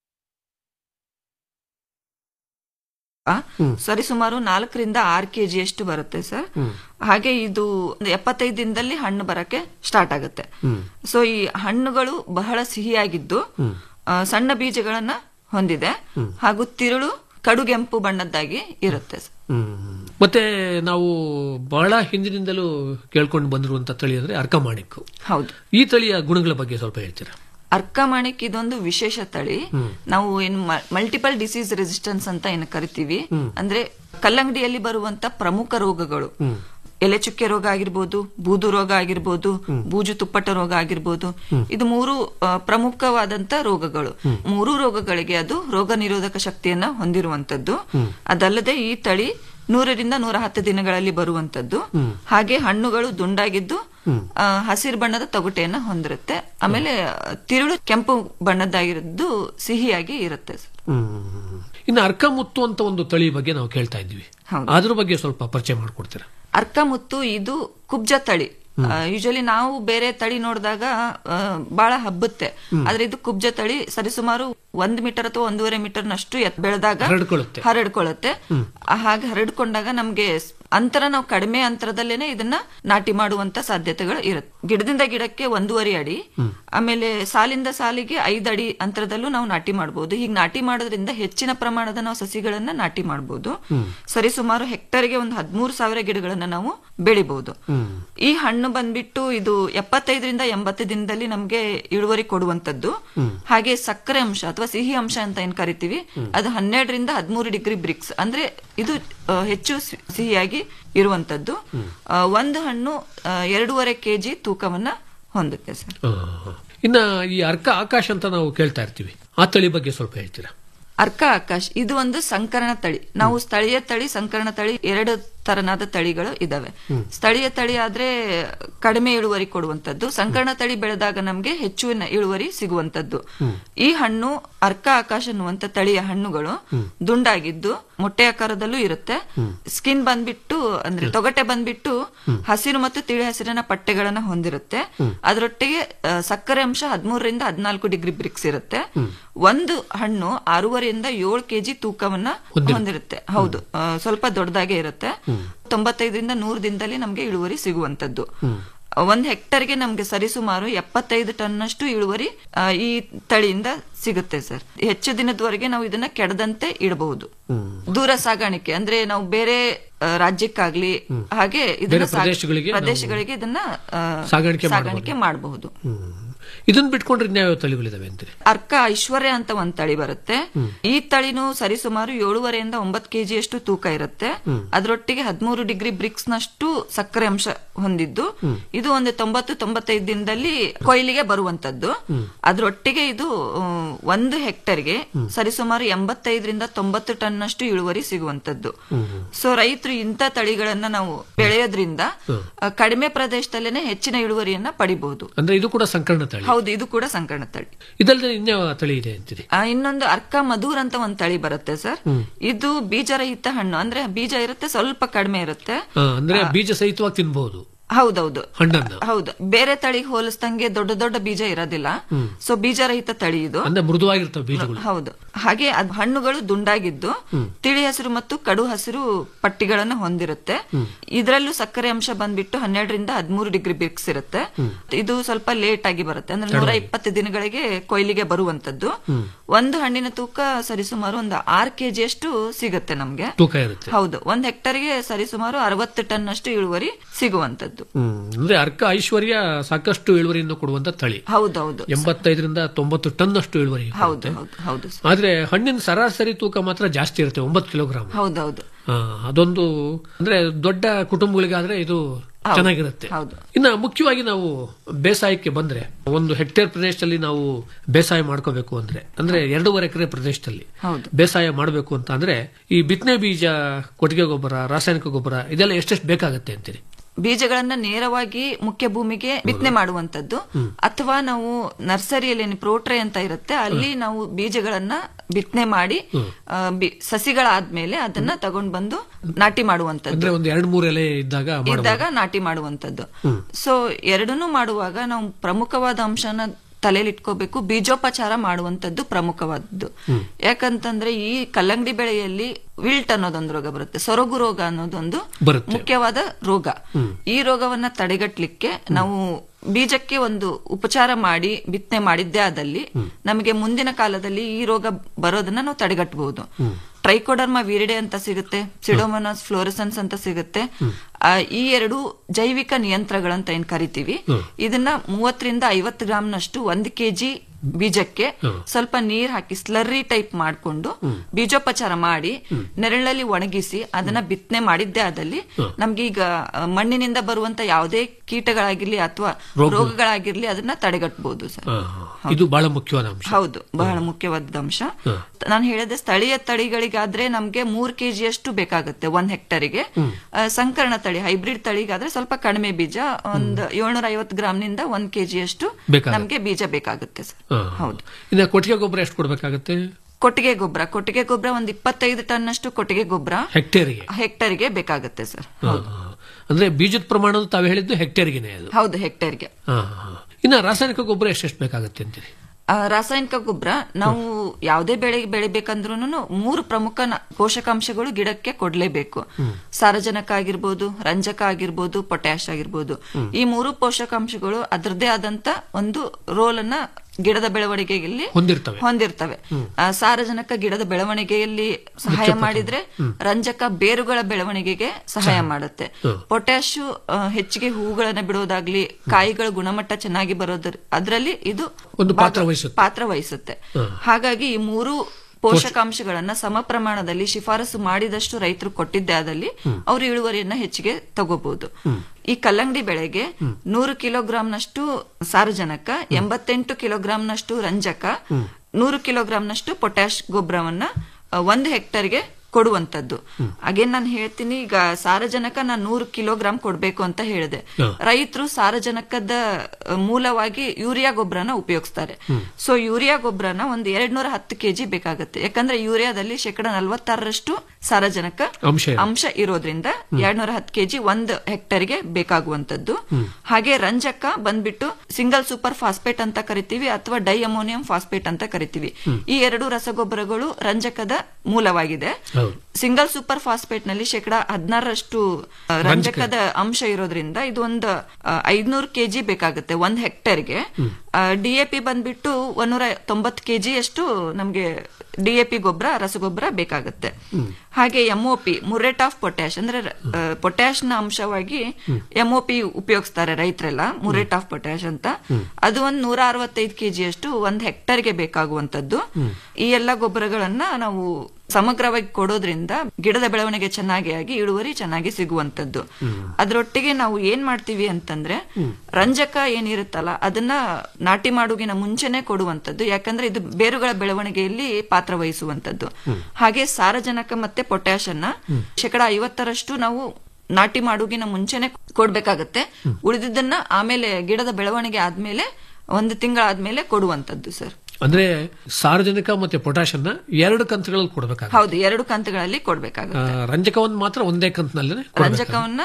ಆ, ಸರಿಸುಮಾರು ನಾಲ್ಕರಿಂದ ಆರು ಕೆಜಿ ಅಷ್ಟು ಬರುತ್ತೆ ಸರ್ ಹಾಗೆ ಇದು ಒಂದು ಎಪ್ಪತ್ತೈದು ದಿನದಲ್ಲಿ ಹಣ್ಣು ಬರಕ್ಕೆ ಸ್ಟಾರ್ಟ್ ಆಗುತ್ತೆ ಸೊ ಈ ಹಣ್ಣುಗಳು ಬಹಳ ಸಿಹಿಯಾಗಿದ್ದು ಆ, ಸಣ್ಣ ಬೀಜಗಳನ್ನ ಹೊಂದಿದೆ ಹಾಗೂ ತಿರುಳು ಕಡುಗೆಂಪು ಬಣ್ಣದ್ದಾಗಿ ಇರುತ್ತೆ ಸರ್ ಮತ್ತೆ ನಾವು ಬಹಳ ಹಿಂದಿನಿಂದಲೂ ಕೇಳ್ಕೊಂಡು ಬಂದಿರುವಂತ ತಳಿ ಅಂದ್ರೆ ಅರ್ಕಮಾಣಿಕ್ಕು ಹೌದು ಈ ತಳಿಯ ಗುಣಗಳ ಬಗ್ಗೆ ಸ್ವಲ್ಪ ಹೇಳ್ತೀರಾ ಅರ್ಕಮಾಣಿಕ್ ಇದೊಂದು ವಿಶೇಷ ತಳಿ ನಾವು ಏನು ಮಲ್ಟಿಪಲ್ ಡಿಸೀಸ್ ರೆಸಿಸ್ಟೆನ್ಸ್ ಅಂತ ಏನು ಕರಿತೀವಿ ಅಂದ್ರೆ ಕಲ್ಲಂಗಡಿಯಲ್ಲಿ ಬರುವಂತ ಪ್ರಮುಖ ರೋಗಗಳು ಎಲೆ ಚುಕ್ಕೆ ರೋಗ ಆಗಿರ್ಬೋದು ಬೂದು ರೋಗ ಆಗಿರ್ಬೋದು ಬೂಜು ತುಪ್ಪಟ ರೋಗ ಆಗಿರ್ಬೋದು ಇದು ಮೂರು ಆ, ಪ್ರಮುಖವಾದಂತ ರೋಗಗಳು ಮೂರು ರೋಗಗಳಿಗೆ ಅದು ರೋಗ ನಿರೋಧಕ ಶಕ್ತಿಯನ್ನ ಹೊಂದಿರುವಂತದ್ದು ಅದಲ್ಲದೆ ಈ ತಳಿ ನೂರರಿಂದ ನೂರ ಹತ್ತು ದಿನಗಳಲ್ಲಿ ಬರುವಂತದ್ದು ಹಾಗೆ ಹಣ್ಣುಗಳು ದುಂಡಾಗಿದ್ದು ಆ, ಹಸಿರು ಬಣ್ಣದ ತೊಗಟೆಯನ್ನ ಹೊಂದಿರುತ್ತೆ ಆಮೇಲೆ ಆ, ತಿರುಳು ಕೆಂಪು ಬಣ್ಣದ್ದಾಗಿರೋದು ಸಿಹಿಯಾಗಿ ಇರುತ್ತೆ ಸರ್. ಇನ್ನು ಅರ್ಕಮುತ್ತು ಅಂತ ಒಂದು ತಳಿ ಬಗ್ಗೆ ನಾವು ಕೇಳ್ತಾ ಇದ್ವಿ ಹೌದು. ಅದ್ರ ಬಗ್ಗೆ ಸ್ವಲ್ಪ ಪರಿಚಯ ಮಾಡ್ಕೊಡ್ತೀರಾ ಅರ್ಕಮುತ್ತು ಇದು ಕುಬ್ಜ ತಳಿ ಯೂಶಲಿ ನಾವು ಬೇರೆ ತಳಿ ನೋಡಿದಾಗ ಆ, ಬಹಳ ಹಬ್ಬುತ್ತೆ ಆದ್ರೆ ಇದು ಕುಬ್ಜ ತಳಿ ಸರಿಸುಮಾರು ಒಂದ್ ಮೀಟರ್ ಅಥವಾ ಒಂದೂವರೆ ಮೀಟರ್ ನಷ್ಟು ಎತ್ ಬೆಳೆದಾಗ ಹರಡ್ಕೊಳ್ಳುತ್ತೆ. ಹರಡ್ಕೊಳ್ಳುತ್ತೆ ಆ, ಹಾಗೆ ಹರಡ್ಕೊಂಡಾಗ ನಮ್ಗೆ ಸ್- ಅಂತರ ನಾವು ಕಡಿಮೆ ಅಂತರದಲ್ಲೇನೆ ಇದನ್ನ ನಾಟಿ ಮಾಡುವಂತ ಸಾಧ್ಯತೆಗಳು ಇರುತ್ತೆ ಗಿಡದಿಂದ ಗಿಡಕ್ಕೆ ಒಂದೂವರೆ ಅಡಿ ಆಮೇಲೆ ಸಾಲಿಂದ ಸಾಲಿಗೆ ಐದು ಅಡಿ ಅಂತರದಲ್ಲೂ ನಾವು ನಾಟಿ ಮಾಡಬಹುದು ಹೀಗೆ ನಾಟಿ ಮಾಡೋದ್ರಿಂದ ಹೆಚ್ಚಿನ ಪ್ರಮಾಣದ ನಾವು ಸಸಿಗಳನ್ನ ನಾಟಿ ಮಾಡಬಹುದು ಸರಿಸುಮಾರು ಹೆಕ್ಟರ್ಗೆ ಒಂದು ಹದಿಮೂರು ಸಾವಿರ ಗಿಡಗಳನ್ನ ನಾವು ಬೆಳಿಬಹುದು ಈ ಹಣ್ಣು ಬಂದ್ಬಿಟ್ಟು ಇದು ಎಪ್ಪತ್ತೈದರಿಂದ ಎಂಬತ್ತು ದಿನದಲ್ಲಿ ನಮ್ಗೆ ಇಳುವರಿ ಕೊಡುವಂತದ್ದು ಹಾಗೆ ಸಕ್ಕರೆ ಅಂಶ ಅಥವಾ ಸಿಹಿ ಅಂಶ ಅಂತ ಏನ್ ಕರಿತೀವಿ ಅದು ಹನ್ನೆರಡರಿಂದ ಹದಿಮೂರು ಡಿಗ್ರಿ ಬ್ರಿಕ್ಸ್ ಅಂದ್ರೆ ಇದು ಆ, ಹೆಚ್ಚು ಸಿ- ಸಿಹಿಯಾಗಿ ಇರುವಂತದ್ದು ಆ, ಒಂದು ಹಣ್ಣು ಆ, ಎರಡೂವರೆ ಕೆಜಿ ತೂಕವನ್ನ ಹೊಂದುತ್ತೆ ಸರ್ ಆ, ಇನ್ನ ಈ ಅರ್ಕ ಆಕಾಶ ಅಂತ ನಾವು ಕೇಳ್ತಾ ಇರ್ತೀವಿ ಆ ತಳಿ ಬಗ್ಗೆ ಸ್ವಲ್ಪ ಹೇಳ್ತೀರಾ ಅರ್ಕ ಆಕಾಶ್ ಇದು ಒಂದು ಸಂಕರಣ ತಳಿ ನಾವು ಸ್ಥಳೀಯ ತಳಿ ಸಂಕರಣ ತಳಿ ಎರಡು ತರನಾದ ತಳಿಗಳು ಇದಾವೆ ಹ್ಮ್. ಸ್ಥಳೀಯ ತಳಿ ಆದ್ರೆ ಕಡಿಮೆ ಇಳುವರಿ ಕೊಡುವಂತದ್ದು ಸಂಕರಣ ತಳಿ ಬೆಳೆದಾಗ ನಮ್ಗೆ ಹೆಚ್ಚಿನ ಇಳುವರಿ ಸಿಗುವಂತದ್ದು ಈ ಹಣ್ಣು ಅರ್ಕ ಆಕಾಶ ಅನ್ನುವಂತ ತಳಿಯ ಹಣ್ಣುಗಳು ಹ್ಮ್. ದುಂಡಾಗಿದ್ದು ಮೊಟ್ಟೆ ಆಕಾರದಲ್ಲೂ ಇರುತ್ತೆ ಹ್ಮ್. ಸ್ಕಿನ್ ಬಂದ್ಬಿಟ್ಟು ಅಂದ್ರೆ ತೊಗಟೆ ಬಂದ್ಬಿಟ್ಟು ಹಸಿರು ಮತ್ತು ತಿಳಿ ಹಸಿರಿನ ಪಟ್ಟೆಗಳನ್ನ ಹೊಂದಿರುತ್ತೆ ಹ್ಮ್. ಅದರೊಟ್ಟಿಗೆ ಆ, ಸಕ್ಕರೆ ಅಂಶ ಹದಿಮೂರರಿಂದ ಹದಿನಾಲ್ಕು ಡಿಗ್ರಿ ಬ್ರಿಕ್ಸ್ ಇರುತ್ತೆ ಹ್ಮ್. ಒಂದು ಹಣ್ಣು ಆರೂವರೆಯಿಂದ ಏಳು ಕೆಜಿ ತೂಕವನ್ನ ಹೊಂದಿರುತ್ತೆ. ಹೊಂದಿರುತ್ತೆ ಹೌದು ಆ, ಸ್ವಲ್ಪ ದೊಡ್ಡದಾಗೆ ಇರುತ್ತೆ ತೊಂಬತ್ತೈದರಿಂದ ನೂರು ದಿನದಲ್ಲಿ ನಮ್ಗೆ ಇಳುವರಿ ಸಿಗುವಂತದ್ದು ಒಂದ್ ಹೆಕ್ಟರ್ಗೆ ನಮ್ಗೆ ಸರಿಸುಮಾರು ಎಪ್ಪತ್ತೈದು ಟನ್ನಷ್ಟು ಇಳುವರಿ ಆ, ಈ ತಳಿಯಿಂದ ಸಿಗುತ್ತೆ ಸರ್ ಹೆಚ್ಚು ದಿನದವರೆಗೆ ನಾವು ಇದನ್ನ ಕೆಡದಂತೆ ಇಡಬಹುದು ದೂರ ಸಾಗಾಣಿಕೆ ಅಂದ್ರೆ ನಾವು ಬೇರೆ ಆ, ರಾಜ್ಯಕ್ಕಾಗ್ಲಿ ಹಾಗೆ ಇದನ್ನ ಬೇರೆ ಸಾಗ- ಪ್ರದೇಶಗಳಿಗೆ ನಾವು ಪ್ರದೇಶಗಳಿಗೆ ಇದನ್ನ ಆ, ಸಾಗಾಣಿಕೆ ಸಾಗಾಣಿಕೆ ಮಾಡಬಹುದು ಇದನ್ನ ಬಿಟ್ಕೊಂಡ್ರೆ ಇನ್ಯಾವ ತಳಿಗಳಿದಾವೆ ಅಂತೀರಿ ಅರ್ಕ ಐಶ್ವರ್ಯ ಅಂತ ಒಂದ್ ತಳಿ ಬರುತ್ತೆ ಈ ತಳಿನೂ ಸರಿಸುಮಾರು ಏಳುವರೆಯಿಂದ ಒಂಬತ್ತು ಕೆಜಿಯಷ್ಟು ತೂಕ ಇರುತ್ತೆ ಹ್ಮ್. ಅದರೊಟ್ಟಿಗೆ ಹದಿಮೂರು ಡಿಗ್ರಿ ಬ್ರಿಕ್ಸ್ ನಷ್ಟು ಸಕ್ಕರೆ ಅಂಶ ಹೊಂದಿದ್ದು ಹ್ಮ್. ಇದು ಒಂದು ತೊಂಬತ್ತು ತೊಂಬತ್ತೈದು ದಿನದಲ್ಲಿ ಕೊಯ್ಲಿಗೆ ಬರುವಂತದ್ದು ಹ್ಮ್. ಅದರೊಟ್ಟಿಗೆ ಇದು ಆ, ಒಂದು ಹೆಕ್ಟರ್ಗೆ ಸರಿಸುಮಾರು ಎಂಬತ್ತೈದರಿಂದ ತೊಂಬತ್ತು ಟನ್ನಷ್ಟು ಇಳುವರಿ ಸಿಗುವಂತದ್ದು ಸೊ ರೈತರು ಇಂಥ ತಳಿಗಳನ್ನ ನಾವು ಬೆಳೆಯೋದ್ರಿಂದ ಆ, ಕಡಿಮೆ ಪ್ರದೇಶದಲ್ಲೇನೆ ಹೆಚ್ಚಿನ ಇಳುವರಿಯನ್ನ ಪಡಿಬಹುದು ಅಂದ್ರೆ ಇದು ಕೂಡ ಸಂಕರಣ ತಳಿ ಹೌದು ಇದು ಕೂಡ ಸಂಕರಣ ತಳಿ ಇದಲ್ಲದೆ ಇನ್ಯಾವ ತಳಿ ಇದೆ ಅಂತೀರಿ ಆ, ಇನ್ನೊಂದು ಅರ್ಕ ಮಧುರ್ ಅಂತ ಒಂದ್ ತಳಿ ಬರುತ್ತೆ ಸರ್ ಹ್ಮ್. ಇದು ಬೀಜರಹಿತ ಹಣ್ಣು ಅಂದ್ರೆ ಬೀಜ ಇರುತ್ತೆ ಸ್ವಲ್ಪ ಕಡಿಮೆ ಇರುತ್ತೆ ಆ, ಅಂದ್ರೆ ಬೀಜ ಸಹಿತವಾಗಿ ತಿನ್ಬಹುದು ಹೌದೌದು ಹಣ್ಣನ್ನ ಹೌದು ಬೇರೆ ತಳಿಗೆ ಹೋಲಿಸ್ದಂಗೆ ದೊಡ್ಡ ದೊಡ್ಡ ಬೀಜ ಇರೋದಿಲ್ಲ ಹ್ಮ್. ಸೊ ಬೀಜರಹಿತ ತಳಿ ಇದು ಅಂದ್ರೆ ಮೃದುವಾಗಿರ್ತವೆ ಬೀಜಗಳು ಹೌದು ಹಾಗೆ ಅದ್ ಹಣ್ಣುಗಳು ದುಂಡಾಗಿದ್ದು ಹ್ಮ್. ತಿಳಿ ಹಸಿರು ಮತ್ತು ಕಡು ಹಸಿರು ಪಟ್ಟಿಗಳನ್ನು ಹೊಂದಿರುತ್ತೆ ಹ್ಮ್. ಇದರಲ್ಲೂ ಸಕ್ಕರೆ ಅಂಶ ಬಂದ್ಬಿಟ್ಟು ಹನ್ನೆರಡರಿಂದ ಹದಿಮೂರು ಡಿಗ್ರಿ ಬಿರ್ಕ್ಸ್ ಇರುತ್ತೆ ಹ್ಮ್. ಇದು ಸ್ವಲ್ಪ ಲೇಟ್ ಆಗಿ ಬರುತ್ತೆ ಅಂದ್ರೆ ನೂರ ತಡವಾಗಿ. ಇಪ್ಪತ್ತು ದಿನಗಳಿಗೆ ಕೊಯ್ಲಿಗೆ ಬರುವಂತದ್ದು ಹ್ಮ್. ಒಂದು ಹಣ್ಣಿನ ತೂಕ ಸರಿಸುಮಾರು ಒಂದು ಆರು ಕೆಜಿಯಷ್ಟು ಸಿಗುತ್ತೆ ನಮ್ಗೆ ತೂಕ ಇರುತ್ತೆ ಹೌದು ಒಂದ್ ಹೆಕ್ಟರ್ಗೆ ಸರಿಸುಮಾರು ಅರವತ್ತು ಟನ್ ಅಷ್ಟು ಇಳುವರಿ ಸಿಗುವಂತದ್ದು ಹ್ಮ್ ಅಂದ್ರೆ ಅರ್ಕ ಐಶ್ವರ್ಯ ಸಾಕಷ್ಟು ಇಳುವರಿಯನ್ನು ಕೊಡುವಂತ ತಳಿ ಹೌದೌದು ಎಂಬತ್ತೈದರಿಂದ ತೊಂಬತ್ತು ಟನ್ ಅಷ್ಟು ಇಳುವರಿ ಹೌದು ಕೊಡುತ್ತೆ. ಹೌದು ಹೌದು ಸರ್. ಆದ್ರೆ ಹಣ್ಣಿನ ಸರಾಸರಿ ತೂಕ ಮಾತ್ರ ಜಾಸ್ತಿ ಇರುತ್ತೆ ಒಂಬತ್ತು ಕಿಲೋಗ್ರಾಮ್ ಹೌದೌದು ಆ, ಅದೊಂದು ಅಂದ್ರೆ ದೊಡ್ಡ ಕುಟುಂಬಗಳಿಗಾದ್ರೆ ಇದು ಹೌದು. ಚೆನ್ನಾಗಿರುತ್ತೆ ಹೌದು. ಇನ್ನ ಮುಖ್ಯವಾಗಿ ನಾವು ಬೇಸಾಯಕ್ಕೆ ಬಂದ್ರೆ ಒಂದು ಹೆಕ್ಟೇರ್ ಪ್ರದೇಶದಲ್ಲಿ ನಾವು ಬೇಸಾಯ ಮಾಡ್ಕೋಬೇಕು ಅಂದ್ರೆ ಅಂದ್ರೆ ಎರಡೂವರೆ ಎಕರೆ ಪ್ರದೇಶದಲ್ಲಿ ಹೌದು ಬೇಸಾಯ ಮಾಡಬೇಕು ಅಂತ ಅಂದ್ರೆ ಈ ಬಿತ್ತನೆ ಬೀಜ ಕೊಟ್ಟಿಗೆ ಗೊಬ್ಬರ ರಾಸಾಯನಿಕ ಗೊಬ್ಬರ ಇದೆಲ್ಲ ಎಷ್ಟೆಷ್ಟು ಬೇಕಾಗತ್ತೆ ಅಂತೀರಿ ಬೀಜಗಳನ್ನ ನೇರವಾಗಿ ಮುಖ್ಯ ಭೂಮಿಗೆ ಬಿತ್ತನೆ ಮಾಡುವಂತದ್ದು ಅಥವಾ ನಾವು ನರ್ಸರಿಯಲ್ಲಿ ಏನು ಪ್ರೋಟ್ರೆ ಅಂತ ಇರುತ್ತೆ ಅಲ್ಲಿ ನಾವು ಬೀಜಗಳನ್ನ ಬಿತ್ತನೆ ಮಾಡಿ ಆ, ಬಿ- ಸಸಿಗಳಾದ್ಮೇಲೆ ಅದನ್ನ ತಗೊಂಡ್ ಬಂದು ನಾಟಿ ಮಾಡುವಂತದ್ದು ಅಂದ್ರೆ ಒಂದು ಎರಡ್ ಮೂರು ಎಲೆ ಇದ್ದಾಗ ಮಾಡಬಹುದು ಇದ್ದಾಗ ನಾಟಿ ಮಾಡುವಂತದ್ದು ಹ್ಮ್. ಸೊ ಎರಡನ್ನೂ ಮಾಡುವಾಗ ನಾವು ಪ್ರಮುಖವಾದ ಅಂಶನ ತಲೆಯಲ್ಲಿ ಇಟ್ಕೋಬೇಕು ಬೀಜೋಪಚಾರ ಮಾಡುವಂತದ್ದು ಪ್ರಮುಖವಾದದ್ದು ಹ್ಮ್. ಯಾಕಂತಂದ್ರೆ ಈ ಕಲ್ಲಂಗಡಿ ಬೆಳೆಯಲ್ಲಿ ವಿಲ್ಟ್ ಅನ್ನೋದೊಂದು ರೋಗ ಬರುತ್ತೆ ಸೊರಗು ರೋಗ ಅನ್ನೋದೊಂದು ಬರುತ್ತೆ. ಮುಖ್ಯವಾದ ರೋಗ ಹ್ಮ್. ಈ ರೋಗವನ್ನ ತಡೆಗಟ್ಟಲಿಕ್ಕೆ ನಾವು ಬೀಜಕ್ಕೆ ಒಂದು ಉಪಚಾರ ಮಾಡಿ ಬಿತ್ತನೆ ಮಾಡಿದ್ದೇ ಆದಲ್ಲಿ ನಮಗೆ ಮುಂದಿನ ಕಾಲದಲ್ಲಿ ಈ ರೋಗ ಬರೋದನ್ನ ನಾವು ತಡೆಗಟ್ಟಬಹುದು ಟ್ರೈಕೋಡರ್ಮಾ ವಿರಿಡೆ ಅಂತ ಸಿಗುತ್ತೆ ಸಿಡೋಮೋನಾಸ್ ಫ್ಲೋರೆಸನ್ಸ್ ಅಂತ ಸಿಗುತ್ತೆ ಆ, ಈ ಎರಡು ಜೈವಿಕ ನಿಯಂತ್ರಗಳಂತ ಏನ್ ಕರಿತೀವಿ ಹ್ಮ್. ಇದನ್ನ ಮೂವತ್ತರಿಂದ ಐವತ್ತು ಗ್ರಾಮ್ನಷ್ಟು ಒಂದು ಕೆಜಿ ಬೀಜಕ್ಕೆ ಸ್ವಲ್ಪ ನೀರ್ ಹಾಕಿ ಸ್ಲರ್ರಿ ಟೈಪ್ ಮಾಡ್ಕೊಂಡು ಬೀಜೋಪಚಾರ ಮಾಡಿ ನೆರಳಲ್ಲಿ ಒಣಗಿಸಿ ಅದನ್ನ ಬಿತ್ತನೆ ಮಾಡಿದ್ದೇ ಆದಲ್ಲಿ ನಮ್ಗೆ ಈಗ ಆ, ಮಣ್ಣಿನಿಂದ ಬರುವಂತ ಯಾವುದೇ ಕೀಟಗಳಾಗಿರ್ಲಿ ಅಥವಾ ರೋಗ. ರೋಗಗಳಾಗಿರ್ಲಿ ಅದನ್ನ ತಡೆಗಟ್ಟಬಹುದು ಸರ್ ಆ, ಇದು ಬಹಳ ಮುಖ್ಯವಾದ ಅಂಶ ಹೌದು ಬಹಳ ಮುಖ್ಯವಾದ ಅಂಶ ನಾನು ಹೇಳಿದೆ ಸ್ಥಳೀಯ ತಳಿಗಳಿಗಾದ್ರೆ ನಮ್ಗೆ ಮೂರ್ ಕೆಜಿಯಷ್ಟು ಬೇಕಾಗುತ್ತೆ ಒಂದ್ ಹೆಕ್ಟರಿಗೆ ಹ್ಮ್. ಆ, ಸಂಕರಣ ತಳಿ ಹೈಬ್ರಿಡ್ ತಳಿಗಾದ್ರೆ ಸ್ವಲ್ಪ ಕಡಿಮೆ ಬೀಜ ಒಂದ್ ಏಳ್ನೂರ ಐವತ್ತು ಗ್ರಾಮ್ ನಿಂದ ಒಂದ್ ಕೆಜಿಯಷ್ಟು ಬೇಕಾಗುತ್ತೆ. ನಮ್ಗೆ ಬೀಜ ಬೇಕಾಗುತ್ತೆ ಸರ್ ಆ. ಹೌದು ಇನ್ನ ಕೊಟ್ಟಿಗೆ ಗೊಬ್ಬರ ಎಷ್ಟು ಕೊಡ್ಬೇಕಾಗತ್ತೆ ಕೊಟ್ಟಿಗೆ ಗೊಬ್ಬರ ಕೊಟ್ಟಿಗೆ ಗೊಬ್ಬರ ಒಂದ್ ಇಪ್ಪತ್ತೈದು ಟನ್ ಅಷ್ಟು ಕೊಟ್ಟಿಗೆ ಗೊಬ್ಬರ ಹೆಕ್ಟೇರ್ಗೆ ಹೆಕ್ಟರ್ಗೆ ಬೇಕಾಗುತ್ತೆ ಸರ್ ಆ, ಆ. ಅಂದ್ರೆ ಬೀಜದ ಪ್ರಮಾಣ ತಾವು ಹೇಳಿದ್ದು ಹೆಕ್ಟೇರ್ಗೆನೆ ಅದು ಹೌದು ಹೆಕ್ಟರ್ಗೆ ಆ, ಆ. ಇನ್ನ ರಾಸಾಯನಿಕ ಗೊಬ್ಬರ ಎಷ್ಟೆಷ್ಟು ಬೇಕಾಗತ್ತೆ ಅಂತೀರಿ ಆ, ರಾಸಾಯನಿಕ ಗೊಬ್ಬರ ನಾವು ಯಾವುದೇ ಬೆಳೆ ಬೆಳಿಬೇಕಂದ್ರೂ ಮೂರು ಪ್ರಮುಖ ನ- ಪೋಷಕಾಂಶಗಳು ಗಿಡಕ್ಕೆ ಕೊಡ್ಲೇಬೇಕು ಸಾರಜನಕ ಆಗಿರ್ಬೋದು ರಂಜಕ ಆಗಿರ್ಬೋದು ಪೊಟ್ಯಾಶ್ ಆಗಿರ್ಬೋದು ಈ ಮೂರು ಪೋಷಕಾಂಶಗಳು ಅದರದೇ ಆದಂತ ಒಂದು ರೋಲ್ ಅನ್ನ ಗಿಡದ ಬೆಳವಣಿಗೆಯಲ್ಲಿ ಹೊಂದಿರ್ತವೆ ಹೊಂದಿರ್ತವೆ ಆ, ಸಾರಜನಕ ಗಿಡದ ಬೆಳವಣಿಗೆಯಲ್ಲಿ ಸಹಾಯ ಮಾಡಿದ್ರೆ ರಂಜಕ ಬೇರುಗಳ ಬೆಳವಣಿಗೆಗೆ ಸಹಾಯ ಮಾಡುತ್ತೆ ಪೊಟ್ಯಾಶು ಹೆಚ್ಚಿಗೆ ಹೂಗಳನ್ನ ಬಿಡೋದಾಗ್ಲಿ ಕಾಯಿಗಳ ಗುಣಮಟ್ಟ ಚೆನ್ನಾಗಿ ಬರೋದ್ರ ಅದರಲ್ಲಿ ಇದು ಒಂದು ಪಾತ್ರ ಭಾಗ- ವಹಿಸುತ್ತೆ. ಪಾತ್ರ ವಹಿಸುತ್ತೆ ಹ. ಹಾಗಾಗಿ ಈ ಮೂರು ಪೋಷಕಾಂಶಗಳನ್ನ ಸಮ ಪ್ರಮಾಣದಲ್ಲಿ ಶಿಫಾರಸು ಮಾಡಿದಷ್ಟು ರೈತರು ಕೊಟ್ಟಿದ್ದೇ ಆದಲ್ಲಿ ಅವರು ಇಳುವರಿಯನ್ನ ಹೆಚ್ಚಿಗೆ ತಗೋಬಹುದು ಈ ಕಲ್ಲಂಗಡಿ ಬೆಳೆಗೆ ನೂರು ಕಿಲೋಗ್ರಾಂನಷ್ಟು ಸಾರಜನಕ ಎಂಬತ್ತೆಂಟು ಕಿಲೋಗ್ರಾಂನಷ್ಟು ರಂಜಕ ನೂರು ಕಿಲೋಗ್ರಾಂನಷ್ಟು ಪೊಟ್ಯಾಶ್ ಗೊಬ್ಬರವನ್ನ ಆ, ಒಂದು ಹೆಕ್ಟರ್ಗೆ ಕೊಡುವಂತದ್ದು ಅಗೇನ್ ನಾನು ಹೇಳ್ತೀನಿ ಈಗ ಸಾರಜನಕ ನಾನು ನೂರು ಕಿಲೋಗ್ರಾಂ ಕೊಡ್ಬೇಕು ಅಂತ ಹೇಳಿದೆ ಹ. ರೈತರು ಸಾರಜನಕದ ಆ, ಮೂಲವಾಗಿ ಯೂರಿಯಾ ಗೊಬ್ಬರನ ಉಪಯೋಗಿಸ್ತಾರೆ ಸೊ ಯೂರಿಯಾ ಗೊಬ್ಬರನ ಒಂದು ಎರಡ್ ನೂರ ಹತ್ತು ಕೆಜಿ ಬೇಕಾಗುತ್ತೆ ಯಾಕಂದ್ರೆ ಯೂರಿಯಾದಲ್ಲಿ ಶೇಕಡ ನಲವತ್ತಾರರಷ್ಟು ಸಾರಜನಕ ಅಂಶ ಇದೆ. ಅಂಶ ಇರೋದ್ರಿಂದ ಎರಡ್ ನೂರ ಹತ್ತು ಕೆಜಿ ಒಂದು ಹೆಕ್ಟರ್ಗೆ ಬೇಕಾಗುವಂತದ್ದು ಹಾಗೆ ರಂಜಕ ಬಂದ್ಬಿಟ್ಟು ಸಿಂಗಲ್ ಸೂಪರ್ ಫಾಸ್ಫೇಟ್ ಅಂತ ಕರಿತೀವಿ ಅಥವಾ ಡೈ ಅಮೋನಿಯಂ ಫಾಸ್ಫೇಟ್ ಅಂತ ಕರಿತೀವಿ ಈ ಎರಡು ರಸಗೊಬ್ಬರಗಳು ರಂಜಕದ ಮೂಲವಾಗಿದೆ ಸಿಂಗಲ್ ಸೂಪರ್ ಫಾಸ್ಫೇಟ್ ನಲ್ಲಿ ಶೇಕಡ ಹದಿನಾರರಷ್ಟು ಆ, ರಂಜಕದ ಅಂಶ ಇರೋದ್ರಿಂದ ಇದು ಒಂದು ಐದ್ನೂರು ಕೆಜಿ ಬೇಕಾಗುತ್ತೆ ಒಂದ್ ಹೆಕ್ಟೇರ್ಗೆ ಡಿಎಪಿ ಬಂದ್ಬಿಟ್ಟು ಒಂದೂರ ತೊಂಬತ್ತು ಕೆಜಿ ಅಷ್ಟು ನಮ್ಗೆ ಡಿಎಪಿ ಗೊಬ್ಬರ ರಸಗೊಬ್ಬರ ಬೇಕಾಗುತ್ತೆ ಹಾಗೆ ಎಂಒಪಿ ಮುರೇಟ್ ಆಫ್ ಪೊಟ್ಯಾಶ್ ಅಂದ್ರೆ ಪೊಟ್ಯಾಶ್ ನ ಅಂಶವಾಗಿ ಎಂಒಪಿ ಉಪಯೋಗಿಸ್ತಾರೆ ರೈತರೆಲ್ಲ ಮುರೇಟ್ ಆಫ್ ಪೊಟ್ಯಾಶ್ ಅಂತ ಅದು ಒಂದ್ ನೂರ ಅರವತ್ತೈದು ಕೆಜಿ ಅಷ್ಟು ಒಂದ್ ಹೆಕ್ಟರ್ಗೆ ಬೇಕಾಗುವಂತದ್ದು ಈ ಎಲ್ಲ ಗೊಬ್ಬರಗಳನ್ನ ನಾವು ಸಮಗ್ರವಾಗಿ ಕೊಡೋದ್ರಿಂದ ಗಿಡದ ಬೆಳವಣಿಗೆ ಚೆನ್ನಾಗಿ ಆಗಿ ಇಳುವರಿ ಚೆನ್ನಾಗಿ ಸಿಗುವಂತದ್ದು ಅದ್ರೊಟ್ಟಿಗೆ ನಾವು ಏನ್ ಮಾಡ್ತೀವಿ ಅಂತಂದ್ರೆ ರಂಜಕ ಏನಿರುತ್ತಲ್ಲ ಅದನ್ನ ನಾಟಿ ಮಾಡುಗಿನ ಮುಂಚೆನೆ ಕೊಡುವಂತದ್ದು ಯಾಕಂದ್ರೆ ಇದು ಬೇರುಗಳ ಬೆಳವಣಿಗೆಯಲ್ಲಿ ಪಾತ್ರ ವಹಿಸುವಂತದ್ದು ಹಾಗೆ ಸಾರಜನಕ ಮತ್ತೆ ಪೊಟ್ಯಾಶ್ ಅನ್ನ ಶೇಕಡ ಐವತ್ತರಷ್ಟು ನಾವು ನಾಟಿ ಮಾಡುಗಿನ ಮುಂಚೆನೆ ಕೊಡ್ಬೇಕಾಗತ್ತೆ ಉಳಿದಿದ್ದನ್ನ ಆಮೇಲೆ ಗಿಡದ ಬೆಳವಣಿಗೆ ಆದ್ಮೇಲೆ ಒಂದು ತಿಂಗಳಾದ್ಮೇಲೆ ಕೊಡುವಂತದ್ದು ಸರ್ ಅಂದ್ರೆ ಸಾರ್ವಜನಿಕ ಮತ್ತೆ ಪೊಟ್ಯಾಶ್ ಅನ್ನ ಎರಡು ಕಂತುಗಳಲ್ಲಿ ಕೊಡಬೇಕಾಗುತ್ತೆ ಹೌದು ಎರಡು ಕಂತುಗಳಲ್ಲಿ ಕೊಡ್ಬೇಕಾಗುತ್ತೆ ರಂಜಕವನ್ನು ಮಾತ್ರ ಒಂದೇ ಕಂತಿನಲ್ಲಿ ರಂಜಕವನ್ನ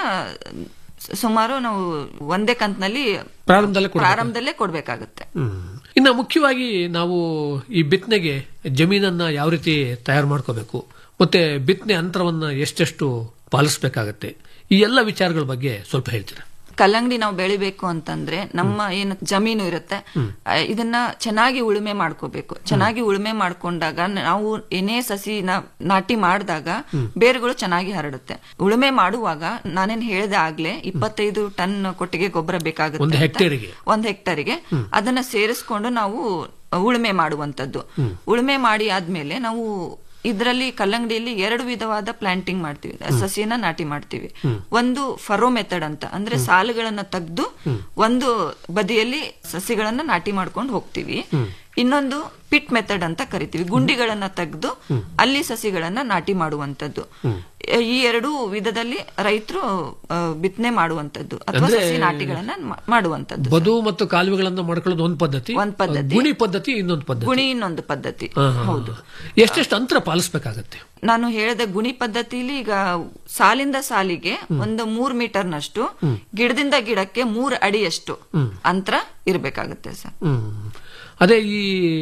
ಸುಮಾರು ನಾವು ಒಂದೇ ಕಂತಿನಲ್ಲಿ ಪ್ರಾರಂಭದಲ್ಲೇ ಕೊಡ್ಬೇಕು. ಪ್ರಾರಂಭದಲ್ಲೇ ಕೊಡ್ಬೇಕಾಗುತ್ತೆ ಇನ್ನು ಮುಖ್ಯವಾಗಿ ನಾವು ಈ ಬಿತ್ತನೆಗೆ ಜಮೀನನ್ನ ಯಾವ ರೀತಿ ತಯಾರು ಮಾಡ್ಕೋಬೇಕು ಮತ್ತೆ ಬಿತ್ತನೆ ಅಂತರವನ್ನ ಎಷ್ಟೆಷ್ಟು ಪಾಲಿಸಬೇಕಾಗತ್ತೆ ಈ ಎಲ್ಲ ವಿಚಾರಗಳ ಬಗ್ಗೆ ಸ್ವಲ್ಪ ಹೇಳ್ತೀರಾ ಕಲ್ಲಂಗಡಿ ನಾವು ಬೆಳಿಬೇಕು ಅಂತಂದ್ರೆ ನಮ್ಮ ಏನು ಜಮೀನು ಇರುತ್ತೆ ಆ, ಇದನ್ನ ಚೆನ್ನಾಗಿ ಉಳುಮೆ ಮಾಡ್ಕೋಬೇಕು ಚೆನ್ನಾಗಿ ಉಳುಮೆ ಮಾಡ್ಕೊಂಡಾಗ ನಾವು ಏನೇ ಸಸಿನ ನಾಟಿ ಮಾಡಿದಾಗ ಬೇರುಗಳು ಚೆನ್ನಾಗಿ ಹರಡುತ್ತೆ ಉಳುಮೆ ಮಾಡುವಾಗ ನಾನೇನ್ ಹೇಳ್ದೆ ಆಗ್ಲೇ ಇಪ್ಪತ್ತೈದು ಟನ್ ಕೊಟ್ಟಿಗೆ ಗೊಬ್ಬರ ಬೇಕಾಗುತ್ತೆ ಒಂದು ಅಂತ. ಹೆಕ್ಟೇರಿಗೆ? ಒಂದ್ ಹೆಕ್ಟರ್ಗೆ ಅದನ್ನ ಸೇರಿಸ್ಕೊಂಡು ನಾವು ಉಳುಮೆ ಮಾಡುವಂತದ್ದು ಉಳುಮೆ ಮಾಡಿ ಆದ್ಮೇಲೆ ನಾವು ಇದರಲ್ಲಿ ಕಲ್ಲಂಗಡಿಯಲ್ಲಿ ಎರಡು ವಿಧವಾದ ಪ್ಲಾಂಟಿಂಗ್ ಮಾಡ್ತೀವಿ ಸಸಿಯನ್ನ ನಾಟಿ ಮಾಡ್ತೀವಿ ಒಂದು ಫರೋ ಮೆಥಡ್ ಅಂತ ಅಂದ್ರೆ ಸಾಲುಗಳನ್ನ ತೆಗೆದು ಒಂದು ಬದಿಯಲ್ಲಿ ಸಸಿಗಳನ್ನ ನಾಟಿ ಮಾಡ್ಕೊಂಡು ಹೋಗ್ತೀವಿ ಇನ್ನೊಂದು ಪಿಟ್ ಮೆಥಡ್ ಅಂತ ಕರಿತೀವಿ ಗುಂಡಿಗಳನ್ನ ತೆಗೆದು ಅಲ್ಲಿ ಸಸಿಗಳನ್ನ ನಾಟಿ ಮಾಡುವಂತದ್ದು ಈ ಎರಡು ವಿಧದಲ್ಲಿ ರೈತರು ಬಿತ್ತನೆ ಮಾಡುವಂತದ್ದು ಅಥವಾ ಅಂದ್ರೆ- ಸಸಿ ನಾಟಿಗಳನ್ನ ಮಾ- ಮಾಡುವಂತದ್ದು ಬದು ಮತ್ತು ಕಾಲುವೆಗಳನ್ನ ಮಾಡ್ಕೊಳ್ಳೋದು ಒಂದು ಪದ್ಧತಿ ಒಂದ್ ಪದ್ಧತಿ. ಗುಣಿ ಪದ್ಧತಿ ಇನ್ನೊಂದು ಪದ್ಧತಿ ಗುಣಿ ಇನ್ನೊಂದು ಪದ್ಧತಿ ಹಾ, ಹಾ, ಹಾ. ಹೌದು ಎಷ್ಟೆಷ್ಟು ಅಂತರ ಪಾಲಿಸಬೇಕಾಗತ್ತೆ ನಾನು ಹೇಳಿದ ಗುಣಿ ಪದ್ಧತಿಲಿ ಈಗ ಸಾಲಿಂದ ಸಾಲಿಗೆ ಒಂದು ಮೂರ್ ಮೀಟರ್ನಷ್ಟು ಗಿಡದಿಂದ ಗಿಡಕ್ಕೆ ಮೂರ್ ಅಡಿಯಷ್ಟು ಅಂತರ ಇರಬೇಕಾಗುತ್ತೆ ಸರ್ ಅದೇ ಈ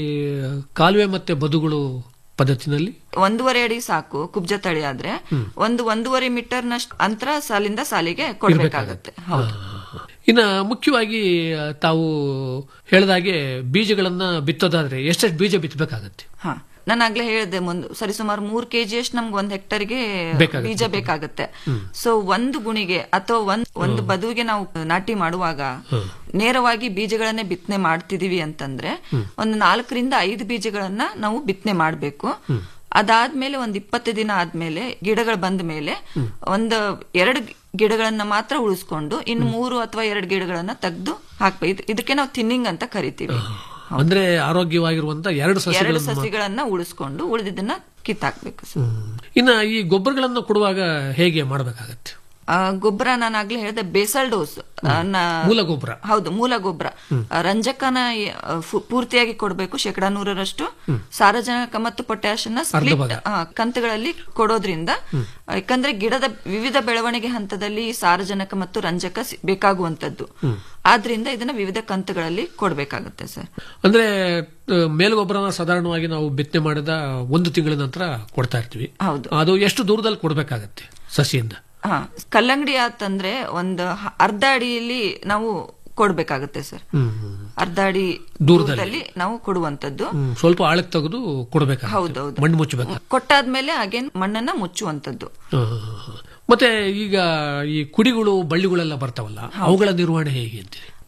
ಕಾಲುವೆ ಮತ್ತೆ ಬದುಗಳು ಪದ್ಧತಿನಲ್ಲಿ ಒಂದೂವರೆ ಅಡಿ ಸಾಕು ಕುಬ್ಜ ತಳಿ ಆದ್ರೆ ಒಂದು ಒಂದೂವರೆ ಮೀಟರ್ನಷ್ಟು ಅಂತರ ಸಾಲಿಂದ ಸಾಲಿಗೆ ಕೊಡ್ಬೇಕಾಗತ್ತೆ ಹೌದು ಇನ್ನ ಮುಖ್ಯವಾಗಿ ಆ, ತಾವು ಹೇಳಿದಾಗೆ ಬೀಜಗಳನ್ನ ಬಿತ್ತೋದಾದ್ರೆ ಎಷ್ಟೆಷ್ಟು ಬೀಜ ಬಿತ್ತಬೇಕಾಗತ್ತೆ ಹಾ ನಾನು ಆಗ್ಲೇ ಹೇಳಿದೆ ಮುಂದ್ ಸರಿಸುಮಾರು ಮೂರ್ ಕೆಜಿ ಅಷ್ಟು ನಮ್ಗೆ ಒಂದ್ ಹೆಕ್ಟರ್ಗೆ ಬೇಕಾಗುತ್ತೆ. ಬೀಜ ಬೇಕಾಗುತ್ತೆ ಸೊ ಒಂದು ಗುಣಿಗೆ ಅಥವಾ ಒಂದ್ ಒಂದು ಬದುವಿಗೆ ನಾವು ನಾಟಿ ಮಾಡುವಾಗ ನೇರವಾಗಿ ಬೀಜಗಳನ್ನೇ ಬಿತ್ತನೆ ಮಾಡ್ತಿದೀವಿ ಅಂತಂದ್ರೆ ಒಂದು ನಾಲ್ಕರಿಂದ ಐದು ಬೀಜಗಳನ್ನ ನಾವು ಬಿತ್ತನೆ ಮಾಡ್ಬೇಕು ಅದಾದ್ಮೇಲೆ ಒಂದ್ ಇಪ್ಪತ್ತು ದಿನ ಆದ್ಮೇಲೆ ಗಿಡಗಳು ಬಂದ ಮೇಲೆ ಒಂದು ಎರಡು ಗಿಡಗಳನ್ನ ಮಾತ್ರ ಉಳಿಸ್ಕೊಂಡು ಇನ್ನು ಮೂರು ಅಥವಾ ಎರಡು ಗಿಡಗಳನ್ನ ತೆಗೆದು ಹಾಕ್ಬೇಕು ಇದಕ್ಕೆ ನಾವು ಥಿನ್ನಿಂಗ್ ಅಂತ ಕರಿತೀವಿ ಅಂದ್ರೆ ಆರೋಗ್ಯವಾಗಿರುವಂತ ಎರಡು ಎರಡು ಸಸಿಗಳನ್ನು ಮಾತ್ರ. ಸಸಿಗಳನ್ನ ಉಳಿಸ್ಕೊಂಡು ಉಳಿದಿದ್ದನ್ನ ಕಿತ್ತಾಕ್ಬೇಕು ಸರ್ ಇನ್ನ ಈ ಗೊಬ್ಬರಗಳನ್ನ ಕೊಡುವಾಗ ಹೇಗೆ ಮಾಡಬೇಕಾಗತ್ತೆ ಆ, ಗೊಬ್ಬರ ನಾನು ಆಗ್ಲೇ ಹೇಳಿದೆ ಬೇಸಲ್ ಡೋಸ್ ಮೂಲ ಗೊಬ್ಬರ ಹೌದು ಮೂಲ ಗೊಬ್ಬರ ಆ, ರಂಜಕನ ಆ, ಫು- ಪೂರ್ತಿಯಾಗಿ ಕೊಡಬೇಕು ಶೇಕಡಾ ನೂರರಷ್ಟು ಸಾರಜನಕ ಮತ್ತು ಪೊಟ್ಯಾಶ್ ನ ಸ್ಪ್ಲಿಟ್ ಭಾಗ. ಕಂತುಗಳಲ್ಲಿ ಕೊಡೋದ್ರಿಂದ ಯಾಕಂದ್ರೆ ಗಿಡದ ವಿವಿಧ ಬೆಳವಣಿಗೆ ಹಂತದಲ್ಲಿ ಈ ಸಾರಜನಕ ಮತ್ತು ರಂಜಕ ಸಿ- ಬೇಕಾಗುವಂತದ್ದು ಆದ್ರಿಂದ ಇದನ್ನ ವಿವಿಧ ಕಂತುಗಳಲ್ಲಿ ಕೊಡ್ಬೇಕಾಗುತ್ತೆ ಸರ್ ಅಂದ್ರೆ ಆ, ಮೇಲ್ಗೊಬ್ಬರನ ಸಾಧಾರಣವಾಗಿ ನಾವು ಬಿತ್ತನೆ ಮಾಡಿದ ಒಂದು ತಿಂಗಳ ನಂತರ ಕೊಡ್ತಾ ಇರ್ತೀವಿ ಹೌದು. ಅದು ಎಷ್ಟು ದೂರದಲ್ಲಿ ಕೊಡಬೇಕಾಗತ್ತೆ ಸಸಿಯಿಂದ ಹಾ ಕಲ್ಲಂಗಡಿ ಆತಂದ್ರೆ ಒಂದು ಹ- ಅರ್ಧ ಅಡಿಯಲ್ಲಿ ನಾವು ಕೊಡ್ಬೇಕಾಗುತ್ತೆ ಸರ್ ಅರ್ಧ ಅಡಿ ದೂರದಲ್ಲಿ. ದೂರದಲ್ಲಿ ನಾವು ಕೊಡುವಂತದ್ದು ಹ್ಮ್, ಸ್ವಲ್ಪ ಆಳಕ್ಕೆ ತೆಗೆದು ಕೊಡಬೇಕಾಗುತ್ತೆ ಹೌದೌದು ಮಣ್ಣು ಮುಚ್ಚಬೇಕು ಕೊಟ್ಟಾದ್ಮೇಲೆ ಅಗೇನ್ ಮಣ್ಣನ್ನ ಮುಚ್ಚುವಂತದ್ದು ಮತ್ತೆ ಈಗ ಈ ಕುಡಿಗಳು ಬಳ್ಳಿಗಳೆಲ್ಲ ಬರ್ತಾವಲ್ಲ ಅವುಗಳ ನಿರ್ವಹಣೆ ಹೇಗೆ ಅಂತೀರಿ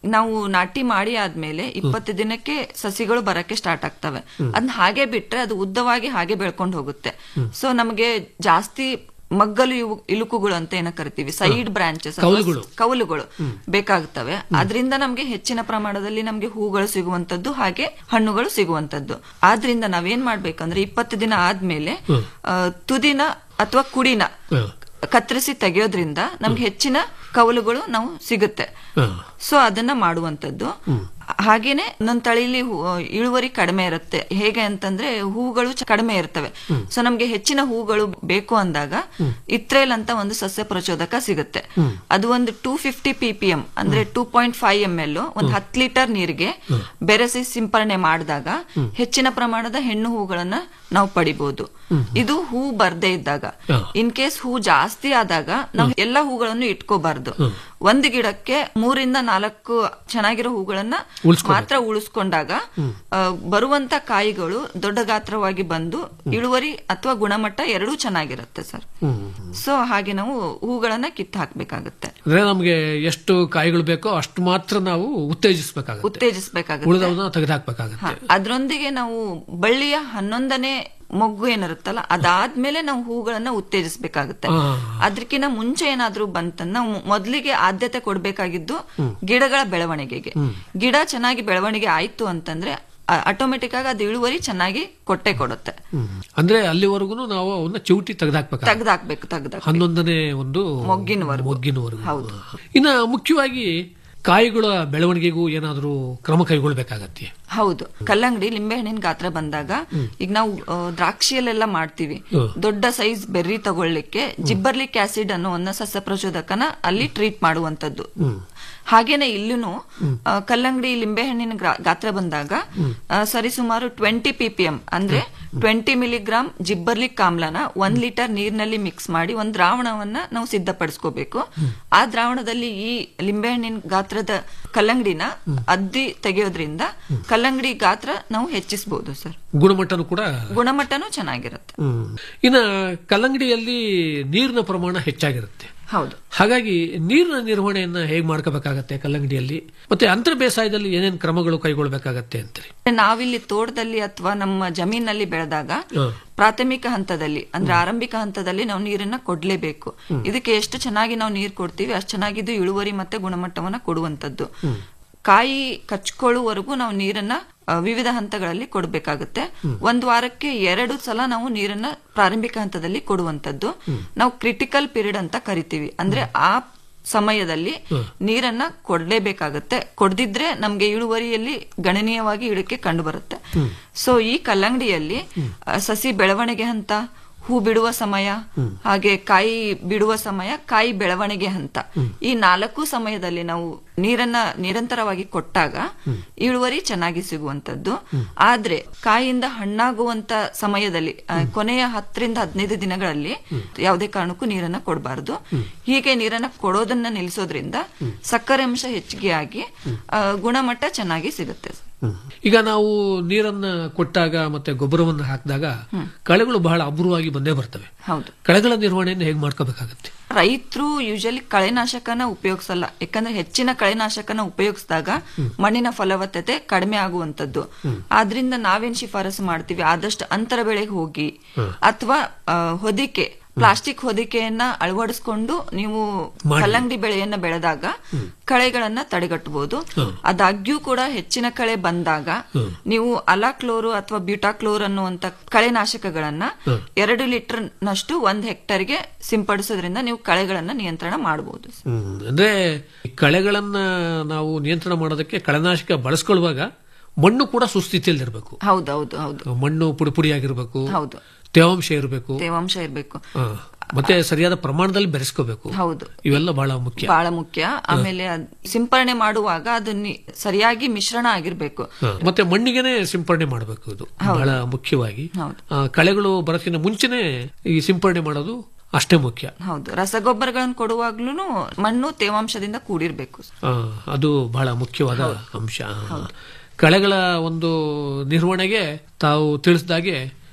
ನಾವು ನಾಟಿ ಮಾಡಿ ಆದ್ಮೇಲೆ ಇಪ್ಪತ್ತು ದಿನಕ್ಕೆ ಸಸಿಗಳು ಬರಕ್ಕೆ ಸ್ಟಾರ್ಟ್ ಆಗ್ತವೆ ಅದನ್ನ ಹಾಗೆ ಬಿಟ್ರೆ ಅದು ಉದ್ದವಾಗಿ ಹಾಗೆ ಬೆಳ್ಕೊಂಡು ಹೋಗುತ್ತೆ ಸೊ ನಮಗೆ ಜಾಸ್ತಿ ಮಗ್ಗಲು ಇವು- ಇಲುಕುಗಳು ಅಂತ ಏನ ಕರಿತೀವಿ ಸೈಡ್ ಬ್ರಾಂಚಸ್ ಕೌಲುಗಳು. ಕೌಲುಗಳು ಬೇಕಾಗುತ್ತವೆ ಅದರಿಂದ ನಮ್ಗೆ ಹೆಚ್ಚಿನ ಪ್ರಮಾಣದಲ್ಲಿ ನಮ್ಗೆ ಹೂಗಳು ಸಿಗುವಂತದ್ದು ಹಾಗೆ ಹಣ್ಣುಗಳು ಸಿಗುವಂತದ್ದು ಆದ್ರಿಂದ ನಾವೇನ್ ಮಾಡ್ಬೇಕಂದ್ರೆ ಇಪ್ಪತ್ತು ದಿನ ಆದ್ಮೇಲೆ ಆ, ತುದಿನ ಅಥವಾ ಕುಡಿನ ಕತ್ತರಿಸಿ ತೆಗೆಯೋದ್ರಿಂದ ನಮ್ಗೆ ಹೆಚ್ಚಿನ ಕವಲುಗಳು ನಾವು ಸಿಗುತ್ತೆ ಸೊ ಅದನ್ನ ಮಾಡುವಂತದ್ದು ಹಾಗೇನೆ ನನ್ನ ತಳಿಲಿ ಹೂ- ಇಳುವರಿ ಕಡಿಮೆ ಇರುತ್ತೆ ಹೇಗೆ ಅಂತಂದ್ರೆ ಹೂಗಳು ಚ- ಕಡಿಮೆ ಇರ್ತವೆ ಸೊ ನಮ್ಗೆ ಹೆಚ್ಚಿನ ಹೂಗಳು ಬೇಕು ಅಂದಾಗ ಇತ್ರೇಲ್ ಅಂತ ಒಂದು ಸಸ್ಯ ಪ್ರಚೋದಕ ಸಿಗುತ್ತೆ ಅದು ಒಂದು two fifty P P M ಅಂದ್ರೆ two point five M L ಒಂದು ಹತ್ತು ಲೀಟರ್ ನೀರಿಗೆ ಬೆರೆಸಿ ಸಿಂಪರಣೆ ಮಾಡಿದಾಗ ಹೆಚ್ಚಿನ ಪ್ರಮಾಣದ ಹೆಣ್ಣು ಹೂಗಳನ್ನ ನಾವು ಪಡಿಬಹುದು ಇದು ಹೂ ಬರ್ದೇ ಇದ್ದಾಗ ಇನ್ ಕೇಸ್ ಹೂ ಜಾಸ್ತಿ ಆದಾಗ ನಾವು ಎಲ್ಲಾ ಹೂಗಳನ್ನು ಇಟ್ಕೋಬಾರ್ದು ಒಂದು ಗಿಡಕ್ಕೆ ಮೂರಿಂದ ನಾಲ್ಕು ಚೆನ್ನಾಗಿರೋ ಹೂಗಳನ್ನ ಉಳ್ಸ್ಕೊಬೇಕು. ಮಾತ್ರ ಉಳಿಸ್ಕೊಂಡಾಗ ಆ, ಬರುವಂತ ಕಾಯಿಗಳು ದೊಡ್ಡ ಗಾತ್ರವಾಗಿ ಬಂದು ಇಳುವರಿ ಅಥವಾ ಗುಣಮಟ್ಟ ಎರಡೂ ಚೆನ್ನಾಗಿರುತ್ತೆ ಸರ್ ಸೊ ಹಾಗೆ ನಾವು ಹೂಗಳನ್ನ ಕಿತ್ತು ಹಾಕ್ಬೇಕಾಗುತ್ತೆ ಅಂದ್ರೆ ನಮ್ಗೆ ಎಷ್ಟು ಕಾಯಿಗಳು ಬೇಕೋ ಅಷ್ಟು ಮಾತ್ರ ನಾವು ಉತ್ತೇಜಿಸಬೇಕಾಗುತ್ತೆ ಉತ್ತೇಜಿಸಬೇಕಾಗುತ್ತೆ ಉಳಿದವನ್ನ ತೆಗೆದುಹಾಕ್ಬೇಕಾಗುತ್ತೆ ಹ, ಅದ್ರೊಂದಿಗೆ ನಾವು ಬಳ್ಳಿಯ ಹನ್ನೊಂದನೇ ಮೊಗ್ಗು ಏನಿರುತ್ತಲ್ಲ ಅದಾದ್ಮೇಲೆ ನಾವು ಹೂಗಳನ್ನ ಉತ್ತೇಜಿಸಬೇಕಾಗುತ್ತೆ ಆ. ಅದಕ್ಕಿಂತ ಮುಂಚೆ ಏನಾದ್ರೂ ಬಂತಂದ್ ನಾವು ಮೊದಲಿಗೆ ಆದ್ಯತೆ ಕೊಡ್ಬೇಕಾಗಿದ್ದು ಗಿಡಗಳ ಬೆಳವಣಿಗೆಗೆ ಗಿಡ ಚೆನ್ನಾಗಿ ಬೆಳವಣಿಗೆ ಆಯ್ತು ಅಂತಂದ್ರೆ ಆಟೋಮೆಟಿಕ್ ಆಗಿ ಅದು ಇಳುವರಿ ಚೆನ್ನಾಗಿ ಕೊಟ್ಟೆ ಕೊಡುತ್ತೆ ಅಂದ್ರೆ ಅಲ್ಲಿವರೆಗೂ ನಾವು ಅವನ್ನ ಚಿವುಟಿ ತೆಗೆದಾಕ್ಬೇಕಾಗುತ್ತೆ ತೆಗ್ದಾಕ್ಬೇಕು ತೆಗ್ದಾಕ್ ಹನ್ನೊಂದನೇ ಒಂದು ಮೊಗ್ಗಿನವರೆಗೂ. ಮೊಗ್ಗಿನವರೆಗೂ ಹೌದು. ಇನ್ನ ಮುಖ್ಯವಾಗಿ ಕಾಯಿಗಳ ಬೆಳವಣಿಗೆಗೂ ಏನಾದರೂ ಕ್ರಮ ಕೈಗೊಳ್ಬೇಕಾಗತ್ತೆ ಹೌದು ಕಲ್ಲಂಗಡಿ ಲಿಂಬೆಹಣ್ಣಿನ ಗಾತ್ರ ಬಂದಾಗ ಈಗ ನಾವು ಆ, ದ್ರಾಕ್ಷಿಯಲ್ಲೆಲ್ಲ ಮಾಡ್ತೀವಿ ಹ್ಮ್. ದೊಡ್ಡ ಸೈಜ್ ಬೆರ್ರಿ ತಗೊಳ್ಳಿಕ್ಕೆ ಜಿಬ್ಬರ್ಲಿಕ್ ಆಸಿಡ್ ಅನ್ನೋ ಒಂದು ಸಸ್ಯ ಪ್ರಚೋದಕನ ಅಲ್ಲಿ ಟ್ರೀಟ್ ಮಾಡುವಂತದ್ದು ಹಾಗೇನೆ ಇಲ್ಲೂ ಕಲ್ಲಂಗಡಿ ಲಿಂಬೆಹಣ್ಣಿನ ಗ್ರಾ- ಗಾತ್ರ ಬಂದಾಗ ಆ, ಸರಿಸುಮಾರು ಟ್ವೆಂಟಿ ಪಿಪಿಎಂ ಅಂದ್ರೆ ಟ್ವೆಂಟಿ ಮಿಲಿಗ್ರಾಮ್ ಜಿಬ್ಬರ್ಲಿಕ್ ಆಮ್ಲನ ಒಂದ್ ಲೀಟರ್ ನೀರಿನಲ್ಲಿ ಮಿಕ್ಸ್ ಮಾಡಿ ಒಂದ್ ದ್ರಾವಣವನ್ನ ನಾವು ಸಿದ್ಧಪಡಿಸ್ಕೋಬೇಕು ಆ ದ್ರಾವಣದಲ್ಲಿ ಈ ಲಿಂಬೆಹಣ್ಣಿನ ಗಾತ್ರದ ಕಲ್ಲಂಗಡಿನ ಅದ್ದಿ ತೆಗೆಯೋದ್ರಿಂದ ಕಲ್ಲಂಗಡಿ ಗಾತ್ರ ನಾವು ಹೆಚ್ಚಿಸಬಹುದು ಸರ್ ಗುಣಮಟ್ಟನೂ ಕೂಡ ಗುಣಮಟ್ಟನೂ ಚೆನ್ನಾಗಿರುತ್ತೆ ಹ್ಮ್. ಇನ್ನ ಕಲ್ಲಂಗಡಿಯಲ್ಲಿ ನೀರಿನ ಪ್ರಮಾಣ ಹೆಚ್ಚಾಗಿರುತ್ತೆ ಹೌದು ಹಾಗಾಗಿ ನೀರಿನ ನಿರ್ವಹಣೆಯನ್ನ ಹೇಗೆ ಮಾಡ್ಕೋಬೇಕಾಗತ್ತೆ ಕಲ್ಲಂಗಡಿಯಲ್ಲಿ ಮತ್ತೆ ಅಂತರ ಬೇಸಾಯದಲ್ಲಿ ಏನೇನು ಕ್ರಮಗಳು ಕೈಗೊಳ್ಬೇಕಾಗತ್ತೆ ಅಂತೀರಿ ನಾವಿಲ್ಲಿ ತೋಟದಲ್ಲಿ ಅಥವಾ ನಮ್ಮ ಜಮೀನಲ್ಲಿ ಬೆಳೆದಾಗ ಹ. ಪ್ರಾಥಮಿಕ ಹಂತದಲ್ಲಿ ಅಂದ್ರೆ ಆರಂಭಿಕ ಹಂತದಲ್ಲಿ ನಾವು ನೀರನ್ನ ಕೊಡ್ಲೇಬೇಕು ಇದಕ್ಕೆ ಎಷ್ಟು ಚೆನ್ನಾಗಿ ನಾವು ನೀರು ಕೊಡ್ತೀವಿ ಅಷ್ಟು ಚೆನ್ನಾಗಿದ್ದು ಇಳುವರಿ ಮತ್ತೆ ಗುಣಮಟ್ಟವನ್ನ ಕೊಡುವಂತದ್ದು ಕಾಯಿ ಕಚ್ಕೊಳ್ಳುವವರೆಗೂ ನಾವು ನೀರನ್ನ ಆ, ವಿವಿಧ ಹಂತಗಳಲ್ಲಿ ಕೊಡಬೇಕಾಗುತ್ತೆ ಒಂದ್ ವಾರಕ್ಕೆ ಎರಡು ಸಲ ನಾವು ನೀರನ್ನ ಪ್ರಾರಂಭಿಕ ಹಂತದಲ್ಲಿ ಕೊಡುವಂತದ್ದು ನಾವು ಕ್ರಿಟಿಕಲ್ ಪೀರಿಯಡ್ ಅಂತ ಕರಿತೀವಿ ಅಂದ್ರೆ ಆ ಸಮಯದಲ್ಲಿ ನೀರನ್ನ ಕೊಡ್ಲೇಬೇಕಾಗತ್ತೆ ಕೊಡ್ದಿದ್ರೆ ನಮ್ಗೆ ಇಳುವರಿಯಲ್ಲಿ ಗಣನೀಯವಾಗಿ ಇಳಿಕೆ ಕಂಡು ಬರುತ್ತೆ ಸೊ ಈ ಕಲ್ಲಂಗಡಿಯಲ್ಲಿ ಆ, ಸಸಿ ಬೆಳವಣಿಗೆ ಹಂತ ಹೂ ಬಿಡುವ ಸಮಯ ಹಾಗೆ ಕಾಯಿ ಬಿಡುವ ಸಮಯ ಕಾಯಿ ಬೆಳವಣಿಗೆ ಹಂತ ಈ ನಾಲ್ಕು ಸಮಯದಲ್ಲಿ ನಾವು ನೀರನ್ನ ನಿರಂತರವಾಗಿ ಕೊಟ್ಟಾಗ ಇಳುವರಿ ಚೆನ್ನಾಗಿ ಸಿಗುವಂತದ್ದು ಆದ್ರೆ ಕಾಯಿಯಿಂದ ಹಣ್ಣಾಗುವಂತ ಸಮಯದಲ್ಲಿ ಆ, ಕೊನೆಯ ಹತ್ತರಿಂದ ಹದಿನೈದು ದಿನಗಳಲ್ಲಿ ಯಾವುದೇ ಕಾರಣಕ್ಕೂ ನೀರನ್ನ ಕೊಡಬಾರದು ಹೀಗೆ ನೀರನ್ನ ಕೊಡೋದನ್ನ ನಿಲ್ಲಿಸೋದ್ರಿಂದ ಸಕ್ಕರೆ ಅಂಶ ಹೆಚ್ಚಿಗೆ ಆಗಿ ಆ, ಗುಣಮಟ್ಟ ಚೆನ್ನಾಗಿ ಸಿಗುತ್ತೆ ಈಗ ನಾವು ನೀರನ್ನ ಕೊಟ್ಟಾಗ ಮತ್ತೆ ಗೊಬ್ಬರವನ್ನು ಹಾಕಿದಾಗ ಕಳೆಗಳು ಬಹಳ ಅಪೂರ್ವವಾಗಿ ಬಂದೇ ಬರ್ತವೆ ಹೌದು ಕಳೆಗಳ ನಿರ್ವಹಣೆಯನ್ನು ಹೇಗೆ ಮಾಡ್ಕೋಬೇಕಾಗತ್ತೆ ರೈತರು ಯೂಶಲಿ ಕಳೆನಾಶಕನ ಉಪಯೋಗಿಸಲ್ಲ ಯಾಕಂದ್ರೆ ಹೆಚ್ಚಿನ ಕಳೆನಾಶಕನ ಉಪಯೋಗಿಸಿದಾಗ ಮಣ್ಣಿನ ಫಲವತ್ತತೆ ಕಡಿಮೆ ಆಗುವಂತದ್ದು ಆದ್ರಿಂದ ನಾವೇನ್ ಶಿಫಾರಸು ಮಾಡ್ತೀವಿ ಆದಷ್ಟು ಅಂತರ ಬೆಳೆಗೆ ಹೋಗಿ ಅಥವಾ ಹೊದಿಕೆ ಪ್ಲಾಸ್ಟಿಕ್ ಹೊದಿಕೆಯನ್ನ ಅಳವಡಿಸ್ಕೊಂಡು ನೀವು ಮಾಡಿ. ಕಲ್ಲಂಗಡಿ ಬೆಳೆಯನ್ನ ಬೆಳೆದಾಗ ಕಳೆಗಳನ್ನ ತಡೆಗಟ್ಟಬಹುದು ಆದಾಗ್ಯೂ ಕೂಡ ಹೆಚ್ಚಿನ ಕಳೆ ಬಂದಾಗ ನೀವು ಅಲಾಕ್ಲೋರು ಅಥವಾ ಬ್ಯೂಟಾಕ್ಲೋರ್ ಅನ್ನುವಂತ ಕಳೆನಾಶಕಗಳನ್ನ ಎರಡು ಲೀಟರ್ ನಷ್ಟು ಒಂದ್ ಹೆಕ್ಟರ್ಗೆ ಸಿಂಪಡಿಸೋದ್ರಿಂದ ನೀವು ಕಳೆಗಳನ್ನ ನಿಯಂತ್ರಣ ಮಾಡಬಹುದು ಹ್ಮ್. ಅಂದ್ರೆ ಈ ಕಳೆಗಳನ್ನ ನಾವು ನಿಯಂತ್ರಣ ಮಾಡೋದಕ್ಕೆ ಕಳೆನಾಶಕ ಬಳಸ್ಕೊಳ್ಳುವಾಗ ಮಣ್ಣು ಕೂಡ ಸುಸ್ಥಿತಿಯಲ್ಲಿರಬೇಕು ಹೌದೌದು ಹೌದು ಮಣ್ಣು ಪುಡಿ ಪುಡಿಯಾಗಿರ್ಬೇಕು ಹೌದು ತೇವಾಂಶ ಇರಬೇಕು ತೇವಾಂಶ ಇರಬೇಕು ಮತ್ತೆ ಸರಿಯಾದ ಪ್ರಮಾಣದಲ್ಲಿ ಬೆರೆಸ್ಕೋಬೇಕು ಹೌದು ಇವೆಲ್ಲ ಬಹಳ ಮುಖ್ಯ ಬಹಳ ಮುಖ್ಯ ಆಮೇಲೆ ಅದ್ ಸಿಂಪರಣೆ ಮಾಡುವಾಗ ಅದು ನಿ- ಸರಿಯಾಗಿ ಮಿಶ್ರಣ ಆಗಿರ್ಬೇಕು ಹ. ಮತ್ತೆ ಮಣ್ಣಿಗೆನೆ ಸಿಂಪರಣೆ ಮಾಡಬೇಕು ಇದು ಬಹಳ ಮುಖ್ಯವಾಗಿ ಹೌದು. ಆ, ಕಳೆಗಳು ಬರೋಕ್ಕಿಂತ ಮುಂಚೆನೆ ಈ ಸಿಂಪರಣೆ ಮಾಡೋದು ಅಷ್ಟೇ ಮುಖ್ಯ ಹೌದು ರಸಗೊಬ್ಬರಗಳನ್ನು ಕೊಡುವಾಗ್ಲೂ ಮಣ್ಣು ತೇವಾಂಶದಿಂದ ಕೂಡಿರ್ಬೇಕು ಆ, ಅದು ಬಹಳ ಮುಖ್ಯವಾದ ಅಂಶ ಕಳೆಗಳ ಒಂದು ನಿರ್ವಹಣೆಗೆ ತಾವು ತಿಳಿಸಿದಾಗೆ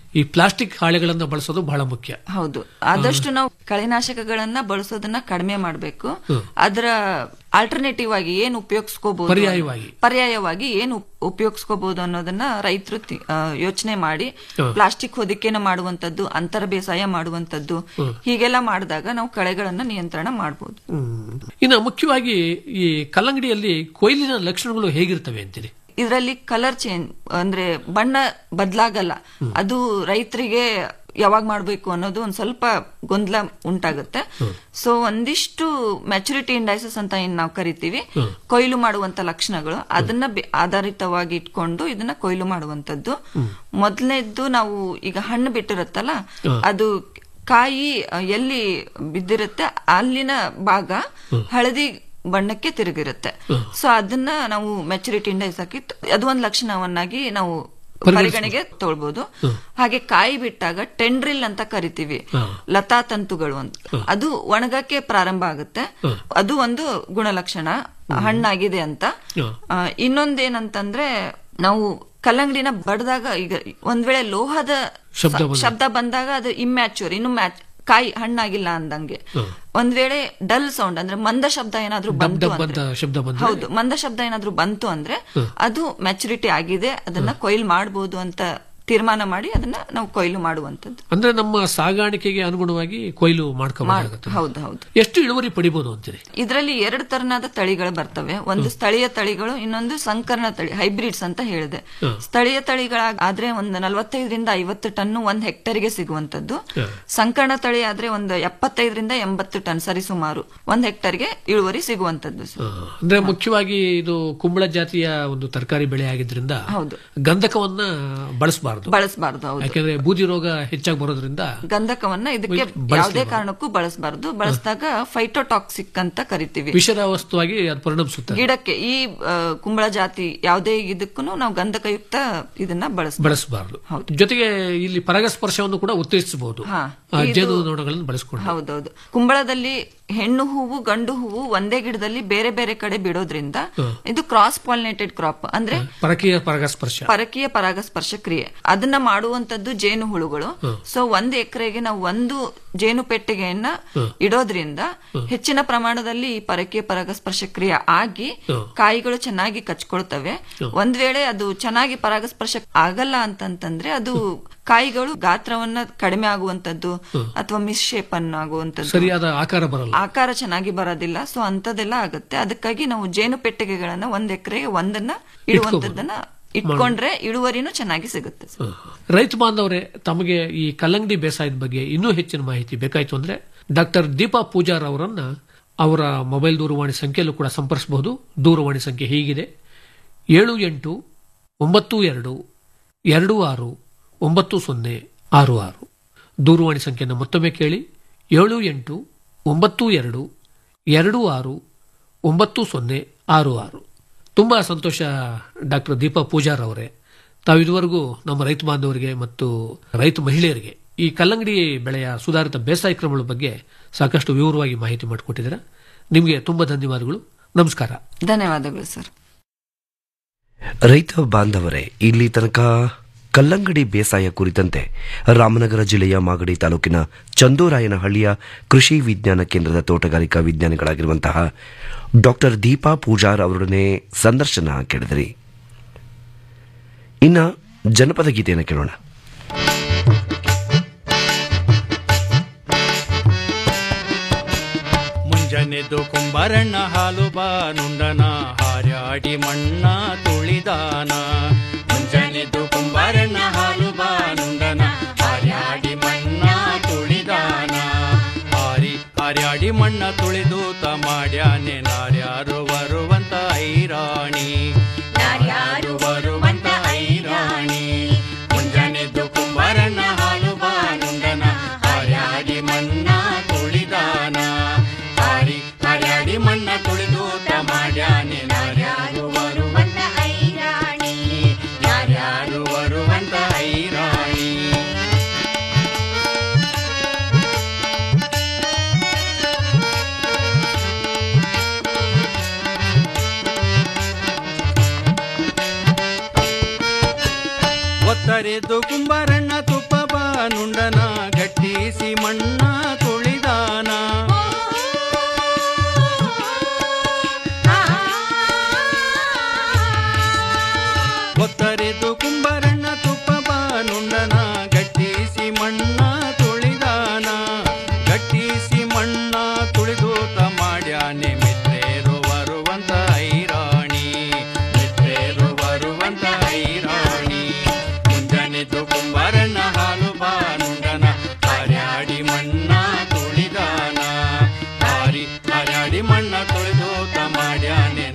ಈ ಪ್ಲಾಸ್ಟಿಕ್ ಹಾಳೆಗಳನ್ನ ಬಳಸೋದು ಬಹಳ ಮುಖ್ಯ ಹೌದು ಆದಷ್ಟು ನಾವು ಕಳೆನಾಶಕಗಳನ್ನ ಬಳಸೋದನ್ನ ಕಡಿಮೆ ಮಾಡಬೇಕು ಹ್ಮ್. ಅದರ ಆಲ್ಟರ್ನೇಟಿವ್ ಆಗಿ ಏನ್ ಉಪಯೋಗಿಸ್ಕೋಬಹುದು ಪರ್ಯಾಯವಾಗಿ. ಪರ್ಯಾಯವಾಗಿ ಏನು ಉಪಯೋಗಿಸ್ಕೋಬಹುದು ಅನ್ನೋದನ್ನ ರೈತರು ಯೋಚನೆ ಮಾಡಿ ಹ್ಮ್. ಪ್ಲಾಸ್ಟಿಕ್ ಹೊದಿಕೆನ ಮಾಡುವಂತದ್ದು ಅಂತರ ಬೇಸಾಯ ಮಾಡುವಂತದ್ದು ಹ್ಮ್. ಹೀಗೆಲ್ಲ ಮಾಡಿದಾಗ ನಾವು ಕಳೆಗಳನ್ನ ನಿಯಂತ್ರಣ ಮಾಡಬಹುದು ಇನ್ನು ಮುಖ್ಯವಾಗಿ ಈ ಕಲ್ಲಂಗಡಿಯಲ್ಲಿ ಕೊಯ್ಲಿನ ಲಕ್ಷಣಗಳು ಹೇಗಿರ್ತವೆ ಅಂತೀರಿ ಇದರಲ್ಲಿ ಕಲರ್ ಚೇಂಜ್ ಅಂದ್ರೆ ಬಣ್ಣ ಬದಲಾಗಲ್ಲ ಅದು ರೈತರಿಗೆ ಯಾವಾಗ ಮಾಡಬೇಕು ಅನ್ನೋದು ಒಂದ್ ಸ್ವಲ್ಪ ಗೊಂದಲ ಉಂಟಾಗುತ್ತೆ ಸೊ ಒಂದಿಷ್ಟು ಮೆಚುರಿಟಿ ಇಂಡೈಸಸ್ ಅಂತ ಏನ್ ನಾವು ಕರಿತೀವಿ ಕೊಯ್ಲು ಮಾಡುವಂತ ಲಕ್ಷಣಗಳು ಅದನ್ನ ಬೆ- ಆಧಾರಿತವಾಗಿ ಇಟ್ಕೊಂಡು ಇದನ್ನ ಕೊಯ್ಲು ಮಾಡುವಂತದ್ದು ಮೊದಲನೇದ್ದು ನಾವು ಈಗ ಹಣ್ಣು ಬಿಟ್ಟಿರುತ್ತಲ್ಲ ಅದು ಕಾಯಿ ಅ, ಎಲ್ಲಿ ಬಿದ್ದಿರುತ್ತೆ ಅಲ್ಲಿನ ಭಾಗ ಹಳದಿ ಬಣ್ಣಕ್ಕೆ ತಿರುಗಿರುತ್ತೆ ಸೊ ಅದನ್ನ ನಾವು ಮೆಚುರಿಟಿ ಇಂಡೈಸ್ ಹಾಕಿ ತ- ಅದು ಒಂದು ಲಕ್ಷಣವನ್ನಾಗಿ ನಾವು ಪರಿಗಣೆಗೆ ತಗೊಳ್ಬಹುದು ಹಾಗೆ ಕಾಯಿ ಬಿಟ್ಟಾಗ ಟೆಂಡ್ರಿಲ್ ಅಂತ ಕರಿತೀವಿ ಲತಾ ತಂತುಗಳು ಅಂತ ಅದು ಒಣಗಕ್ಕೆ ಪ್ರಾರಂಭ ಆಗುತ್ತೆ ಅದು ಒಂದು ಗುಣಲಕ್ಷಣ ಹಣ್ಣಾಗಿದೆ ಅಂತ ಆ, ಇನ್ನೊಂದೇನಂತಂದ್ರೆ ನಾವು ಕಲ್ಲಂಗಡಿನ ಬಡ್ದಾಗ ಈಗ ಒಂದ್ ವೇಳೆ ಲೋಹದ ಶಬ್ದ ಸ- ಬಂದಾಗ. ಶಬ್ದ ಬಂದಾಗ ಅದು ಇಮ್ಯಾಚೂರ್ ಇನ್ನು ಮ್ಯಾಚ್ ಕಾಯಿ ಹಣ್ಣಾಗಿಲ್ಲ ಅಂದಂಗೆ ಒಂದ್ ವೇಳೆ ಡಲ್ ಸೌಂಡ್ ಅಂದ್ರೆ ಮಂದ ಶಬ್ದ ಏನಾದ್ರೂ ಡಬ್ ಬಂತು ಡಬ್ ಅಂತ ಅಂದ್ರೆ ಶಬ್ದ ಬಂದ್ರೆ ಹೌದು ಮಂದ ಶಬ್ದ ಏನಾದ್ರೂ ಬಂತು ಅಂದ್ರೆ ಅದು ಮೆಚುರಿಟಿ ಆಗಿದೆ ಅದನ್ನ ಕೊಯ್ಲು ಮಾಡಬಹುದು ಅಂತ ತೀರ್ಮಾನ ಮಾಡಿ ಅದನ್ನ ನಾವು ಕೊಯ್ಲು ಮಾಡುವಂತದ್ದು ಅಂದ್ರೆ ನಮ್ಮ ಸಾಗಾಣಿಕೆಗೆ ಅನುಗುಣವಾಗಿ ಕೊಯ್ಲು ಮಾಡ್ಕೋಬೇಕಾಗುತ್ತೆ ಹೌದು ಹೌದು ಎಷ್ಟು ಇಳುವರಿ ಪಡಿಬಹುದು ಅಂತೀರಿ ಇದರಲ್ಲಿ ಎರಡು ತರನಾದ ತಳಿಗಳು ಬರ್ತವೆ ಒಂದು ಸ್ಥಳೀಯ ತಳಿಗಳು ಇನ್ನೊಂದು ಸಂಕರಣ ತಳಿ ಹೈಬ್ರಿಡ್ಸ್ ಅಂತ ಹೇಳಿದೆ ಹ್ಮ್. ಸ್ಥಳೀಯ ತಳಿಗಳ ಆದ್ರೆ ಒಂದು ನಲವತ್ತೈದರಿಂದ ಐವತ್ತು ಟನ್ ಒಂದ್ ಹೆಕ್ಟೇರ್ಗೆ ಸಿಗುವಂತದ್ದು ಸಂಕರಣ ತಳಿ ಆದ್ರೆ ಒಂದು ಎಪ್ಪತ್ತೈದರಿಂದ ಎಂಬತ್ತು ಟನ್ ಸರಿಸುಮಾರು ಒಂದ್ ಹೆಕ್ಟೇರ್ಗೆ ಇಳುವರಿ ಸಿಗುವಂತದ್ದು ಸರ್. ಅಂದ್ರೆ ಮುಖ್ಯವಾಗಿ ಇದು ಕುಂಬಳ ಜಾತಿಯ ಒಂದು ತರಕಾರಿ ಬೆಳೆ ಆಗಿದ್ರಿಂದ ಹೌದು ಗಂಧಕವನ್ನ ಬಳಸಬಾರದು ಬಳಸಬಾರ್ದು ಹೌದು ಯಾಕಂದ್ರೆ ಬೂದಿ ರೋಗ ಹೆಚ್ಚಾಗಿ ಬರೋದ್ರಿಂದ ಗಂಧಕವನ್ನ ಇದಕ್ಕೆ ಬಳಸ್ಲೇಬಾರ್ದು. ಯಾವುದೇ ಕಾರಣಕ್ಕೂ ಬಳಸಬಾರ್ದು ಬಳಸಿದಾಗ ಫೈಟೋಟಾಕ್ಸಿಕ್ ಅಂತ ಕರಿತೀವಿ ವಿಷದ ವಸ್ತುವಾಗಿ ಅದು ಪರಿಣಮಿಸುತ್ತೆ ಗಿಡಕ್ಕೆ ಈ ಆ, ಕುಂಬಳ ಜಾತಿ ಯಾವುದೇ ಇದಕ್ಕೂ ನಾವು ಗಂಧಕಯುಕ್ತ ಇದನ್ನ ಬಳಸ ಬಳಸಬಾರದು ಜೊತೆಗೆ ಇಲ್ಲಿ ಪರಾಗಸ್ಪರ್ಶವನ್ನು ಕೂಡ ಉತ್ತೇಜಿಸಬಹುದು ಹಾ. ಆ, ಇದು- ಜೇನು ನೋಣಗಳನ್ನು ಬಳಸಿಕೊಂಡು ಹೌದೌದು ಕುಂಬಳದಲ್ಲಿ ಹೆಣ್ಣು ಹೂವು ಗಂಡು ಹೂವು ಒಂದೇ ಗಿಡದಲ್ಲಿ ಬೇರೆ ಬೇರೆ ಕಡೆ ಬಿಡೋದ್ರಿಂದ ಹ್ಮ್. ಇದು ಕ್ರಾಸ್ ಪಾಲಿನೇಟೆಡ್ ಕ್ರಾಪ್ ಅಂದ್ರೆ ಪರಕೀಯ ಪರಾಗಸ್ಪರ್ಶ ಪರಕೀಯ ಪರಾಗಸ್ಪರ್ಶ ಕ್ರಿಯೆ ಅದನ್ನ ಮಾಡುವಂತದ್ದು ಜೇನು ಹುಳುಗಳು ಹ್ಮ್. ಸೊ ಒಂದು ಎಕರೆಗೆ ನಾವು ಒಂದು ಜೇನು ಪೆಟ್ಟಿಗೆಯನ್ನ ಹ್ಮ್. ಇಡೋದ್ರಿಂದ ಹ್ಮ್. ಹೆಚ್ಚಿನ ಪ್ರಮಾಣದಲ್ಲಿ ಈ ಪರಕೀಯ ಪರಾಗಸ್ಪರ್ಶ ಕ್ರಿಯೆ ಆಗಿ ಹ್ಮ್. ಕಾಯಿಗಳು ಚೆನ್ನಾಗಿ ಕಚ್ಕೊಳ್ತವೆ ಹ್ಮ್. ಒಂದ್ ವೇಳೆ ಅದು ಚೆನ್ನಾಗಿ ಪರಾಗಸ್ಪರ್ಶ ಆಗಲ್ಲ ಅಂತಂತಂದ್ರೆ ಅದು ಕಾಯಿಗಳು ಗಾತ್ರವನ್ನ ಕಡಿಮೆ ಆಗುವಂತದ್ದು ಹ್ಮ್. ಅಥವಾ ಮಿಸ್ ಶೇಪ್ ಅನ್ನು ಆಗುವಂತದ್ದು ಸರಿಯಾದ ಆಕಾರ ಬರಲ್ಲ ಆಕಾರ ಚೆನ್ನಾಗಿ ಬರೋದಿಲ್ಲ ಸೊ ಅಂತದೆಲ್ಲ ಆಗುತ್ತೆ ಅದಕ್ಕಾಗಿ ನಾವು ಜೇನು ಪೆಟ್ಟಿಗೆಗಳನ್ನ ಒಂದ್ ಎಕರೆಗೆ ಒಂದನ್ನ ಇಡುವಂತದ್ದನ್ನ ಇಟ್ಕೊಂಡ್ರೆ ಇಳುವರಿನೂ ಚೆನ್ನಾಗಿ ಸಿಗುತ್ತೆ ಸರ್. ರೈತ ಬಾಂಧವರೇ ತಮಗೆ ಈ ಕಲ್ಲಂಗಡಿ ಬೇಸಾಯದ ಬಗ್ಗೆ ಇನ್ನೂ ಹೆಚ್ಚಿನ ಮಾಹಿತಿ ಬೇಕಾಯ್ತು ಅಂದ್ರೆ ಡಾಕ್ಟರ್ ದೀಪಾ ಪೂಜಾರ್ ಅವರನ್ನ ಅವರ ಮೊಬೈಲ್ ದೂರವಾಣಿ ಸಂಖ್ಯೆಯಲ್ಲೂ ಕೂಡ ಸಂಪರ್ಸಬಹುದು ದೂರವಾಣಿ ಸಂಖ್ಯೆ ಹೀಗಿದೆ ಏಳು ಎಂಟು ಒಂಬತ್ತು ಎರಡು ಎರಡು ಆರು ಒಂಬತ್ತು ಸೊನ್ನೆ ಆರು ಆರು ದೂರವಾಣಿ ಸಂಖ್ಯೆಯನ್ನು ಮತ್ತೊಮ್ಮೆ ಕೇಳಿ ಏಳು ಎಂಟು ಒಂಬತ್ತು ಎರಡು ಎರಡು ಆರು ಒಂಬತ್ತು ಸೊನ್ನೆ ಆರು ಆರು ತುಂಬಾ ಸಂತೋಷ ಡಾಕ್ಟರ್ ದೀಪಾ ಪೂಜಾರ್ ಅವರೇ ತಾವು ಇದುವರೆಗೂ ನಮ್ಮ ರೈತ ಬಾಂಧವರಿಗೆ ಮತ್ತು ರೈತ ಮಹಿಳೆಯರಿಗೆ ಈ ಕಲ್ಲಂಗಡಿ ಬೆಳೆಯ ಸುಧಾರಿತ ಬೇಸಾಯ ಕ್ರಮಗಳ ಬಗ್ಗೆ ಸಾಕಷ್ಟು ವಿವರವಾಗಿ ಮಾಹಿತಿ ಮಾಡಿಕೊಟ್ಟಿದ್ದೀರಾ ನಿಮಗೆ ತುಂಬಾ ಧನ್ಯವಾದಗಳು ನಮಸ್ಕಾರ ಧನ್ಯವಾದಗಳು ಸರ್ ರೈತ ಬಾಂಧವರೇ ಇಲ್ಲಿ ತನಕ ಕಲ್ಲಂಗಡಿ ಬೇಸಾಯ ಕುರಿತಂತೆ ರಾಮನಗರ ಜಿಲ್ಲೆಯ ಮಾಗಡಿ ತಾಲೂಕಿನ ಚಂದೂರಾಯನಹಳ್ಳಿಯ ಕೃಷಿ ವಿಜ್ಞಾನ ಕೇಂದ್ರದ ತೋಟಗಾರಿಕಾ ವಿಜ್ಞಾನಿಗಳಾಗಿರುವಂತಹ ಡಾಕ್ಟರ್ ದೀಪಾ ಪೂಜಾರ್ ಅವರೊಡನೆ ಸಂದರ್ಶನ ಕೇಳಿದಿರಿ ಇನ್ನ ಜನಪದ ಗೀತೆಯನ್ನು ಕೇಳೋಣ ಮುಂಜಾನೆದ್ದು ಕುಂಬಾರಣ್ಣ ಹಾಲು ಬಾನುಂಡನ ಹಾರ್ಯಾಡಿ ಮಣ್ಣ ತುಳಿದಾನ ಮುಂಜಾನೆದ್ದು ಕುಂಬಾರಣ್ಣ ಹಾಲು ಬಾನುಂಡನ ಹಾರ್ಯಾಡಿ ಮಣ್ಣ ತುಳಿದಾನ ಹಾರಿ ಹಾರ್ಯಾಡಿ ಮಣ್ಣ ತುಳಿದು ತ ಮಾಡ್ಯಾನೆ ನಾರ್ಯಾರು ಬರುವಂತ ಐರಾಣಿ ನಾರ್ಯಾರು ಬರುವಂತ ಐರಾಣಿ ಮುಂಜಾನೆದ್ದು ಕುಂಬಾರಣ್ಣ ಹಾಲು ಬಾನುಂಡನ ಹಾರ್ಯಾಡಿ ಮಣ್ಣ ತುಳಿದಾನ ಹಾರಿ ಹಾರ್ಯಾಡಿ ಮಣ್ಣ ತುಳಿದು ತ ಮಾಡ್ಯಾನೆ ನಾರ್ಯಾರು ಬರುವಂತ ಐರಾಣಿ ಯಾರ್ಯಾರು ಬರುವಂತ ಐರಾಣಿ ಒತ್ತರೆದು ಕುಂಬಾರಣ್ಣ ತುಪ್ಪ ಮಣ್ಣ ತೊಳೆದು ಮಾಡ್ಯಾನೆ